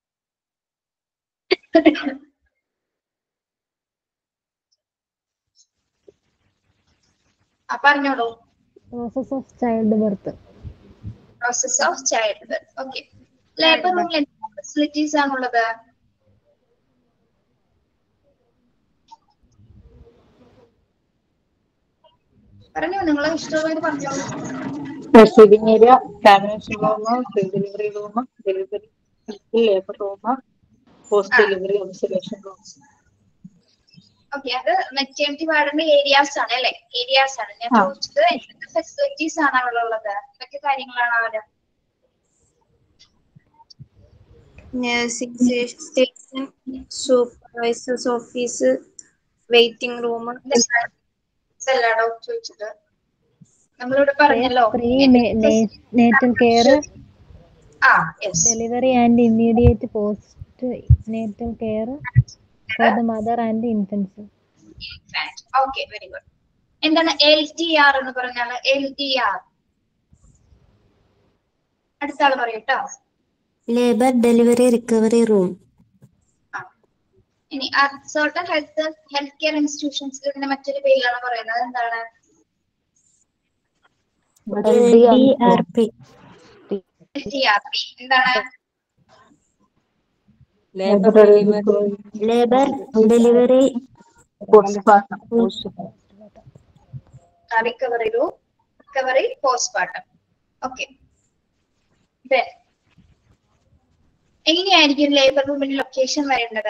ആ പറഞ്ഞോളൂ process of child birth process of childhood okay labour റൂമിൽ എന്തൊക്കെ ഫെസിലിറ്റീസ് ആണുള്ളത് പറഞ്ഞോ നിങ്ങൾ ഇഷ്ടമുള്ളത് പറഞ്ഞോളൂ seating area examination room delivery room delivery labour room post delivery observation room okay അത് മെറ്റേണിറ്റി വാർഡിന്റെ ഏരിയാസ് ആണ് അല്ലെ ഏരിയാസ് ആണ് ഞാൻ ആ. ചോദിച്ചത് എന്തൊക്കെ ഫെസിലിറ്റീസ് ആണ് അവിടെ ഉള്ളത് എന്തൊക്കെ കാര്യങ്ങളാണ് അവിടെ nursing station supervisors office waiting room ഇതല്ലാടോ ചോദിച്ചത് നമ്മളിവിടെ പറഞ്ഞല്ലോ പ്രീ നേറ്റൽ കെയർ ആ yes delivery and immediate post natal care for the mother and infants okay very good എന്താണ് എൽ ടി ആർ എന്ന് പറഞ്ഞാൽ എൽ ടി ആർ അടുത്ത ആള് പറയൂട്ടോ ലേബർ ഡെലിവറി റിക്കവറി റൂം ആ. ഇനി certain health health care institutions ഇതിന്റെ മറ്റൊരു പേരിലാണ് പറയുന്നത് എന്താണ് L D R P L T R P എന്താണ് labour delivery recovery room recovery postmortem okay എങ്ങനെയായിരിക്കും ലേബർ റൂമിന്റെ ലൊക്കേഷൻ വരേണ്ടത്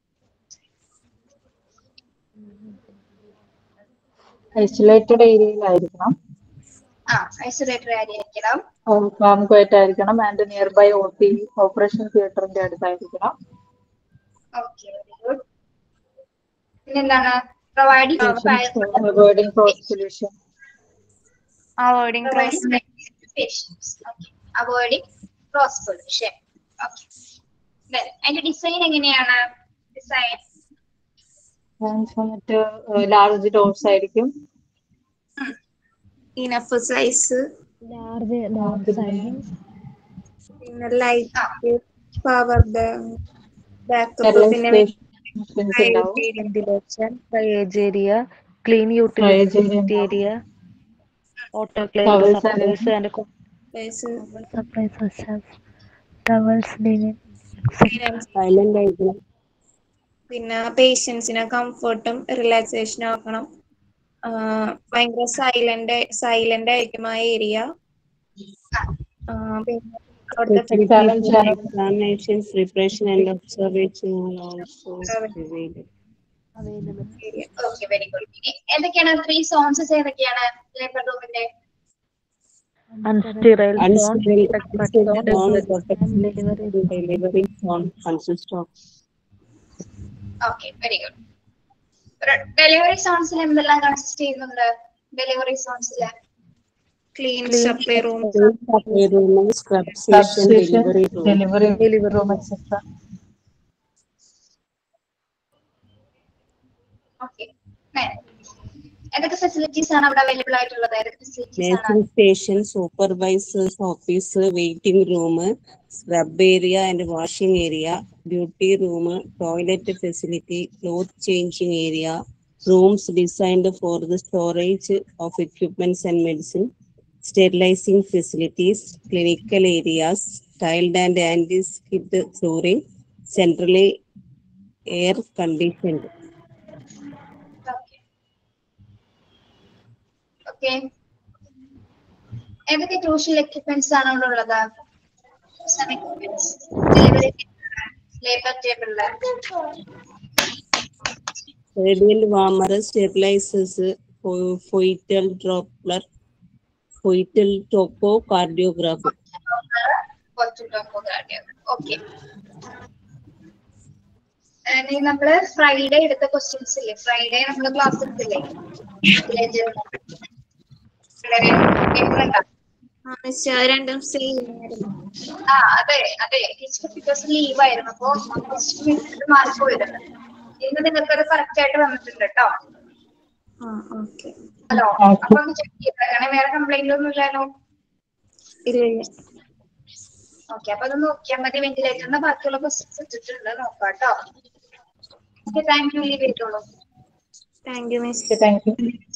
ഐസൊലേറ്റഡ് ഏരിയയിലായിരിക്കണം ആ ഐസൊലേറ്റഡ് ഏരിയ ആയിരിക്കണം ഫാം ക്വയറ്റ് ആയിരിക്കണം and near by O T operation തിയേറ്ററിന്റെ അടുത്തായിരിക്കണം ഓക്കെ വെരി ഗുഡ് പിന്നെന്താണ് providing avoiding cross pollution avoiding cross avoiding cross pollution okay അതിന്റെ ഡിസൈൻ എങ്ങനെയാണ് ഡിസൈൻ മറ്റ് ലാർജ് ഡോർസ് ആയിരിക്കും ഇനഫ് സൈസ് ലാർജ് ഡോർസ് ആയിരിക്കും പിന്നെ ലൈറ്റ് പവർ ബാക്കപ്പ് പിന്നെ ഉണ്ടാവും ventilation, triage area, clean Triage utility area area, autoclave Towels supplies and co- supplies such as towels, linen, silent ആയിരിക്കണം പിന്നെ പേഷ്യൻസിനെ കംഫർട്ടും റിലാക്സേഷനും ആക്കണം ആ, ഭയങ്കര സൈലന്റ് സൈലന്റ് ആയിരിക്കും ആ ഏരിയ പിന്നെ അവിടുത്തെ Challenge ആണ്. examinations, preparation and observation are also provided. Area okay very good ഇനി എന്തൊക്കെയാണ് ത്രീ സോൺസസ് ഏതൊക്കെയാണ് ലേബർ റൂമിന്റെ unsterile zone, Unsterile protected zone, zone, protected delivery zone consists of okay very good delivery സോൺസിൽ എന്തെല്ലാം കൺസിസ്റ്റ് ചെയ്യുന്നുണ്ട് ഡെലിവറി സോൺസിൽ clean supply room supply room, scrub station, Substation, delivery room. delivery delivery room etc okay ഏതൊക്കെ facilities ആണ് അവിടെ available ആയിട്ടുള്ളത് ഏതൊക്കെ facilities ആണ് Nursing station, supervisors office, waiting room, scrub area and washing area, beauty room, toilet facility, cloth changing area, rooms designed for the storage of equipments and medicine, sterilizing facilities, clinical areas, tiled and anti-skid flooring, centrally air conditioned. Okay ഏതൊക്കെ crucial equipments ആണ് അവിടെ ഉള്ളത് delivery labour ടേബിളില് Radial warmer, stabilizers, fo- foetal doppler, foetal topocardiograph. Okay നമ്മള് Friday എടുത്ത questions ഇല്ലേ Friday നമ്മള് class എടുത്തില്ലേ മിസ് രണ്ടും സെയിം ആയിരുന്നു ആ അതെ അതെ ടീച്ചർ ബിക്കോസ് ലീവ് ആയിരുന്നു അപ്പൊ മാറിപ്പോയിരുന്നു ഇന്ന് നിങ്ങൾക്കത് കറക്റ്റ് ആയിട്ട് വന്നിട്ടുണ്ട് കേട്ടോ ആ ഓക്കെ ഹലോ Okay. അപ്പൊ ഒന്ന് ചെക്ക് ചെയ്ത് അങ്ങനെ വേറെ കംപ്ലൈന്റ് ഒന്നും ഇല്ലല്ലോ ഇല്ല ഇല്ല ഓക്കെ അപ്പൊ അത് നോക്കിയാൽ മതി വെന്റിലേറ്ററിന്റെ ബാക്കിയുള്ള ക്വസ്റ്റ്യൻസ് ഇട്ടിട്ടുണ്ട് നോക്കാം കേട്ടോ ഓക്കെ താങ്ക് യു ലീവ് ചെയ്തോളൂ thank you miss thank U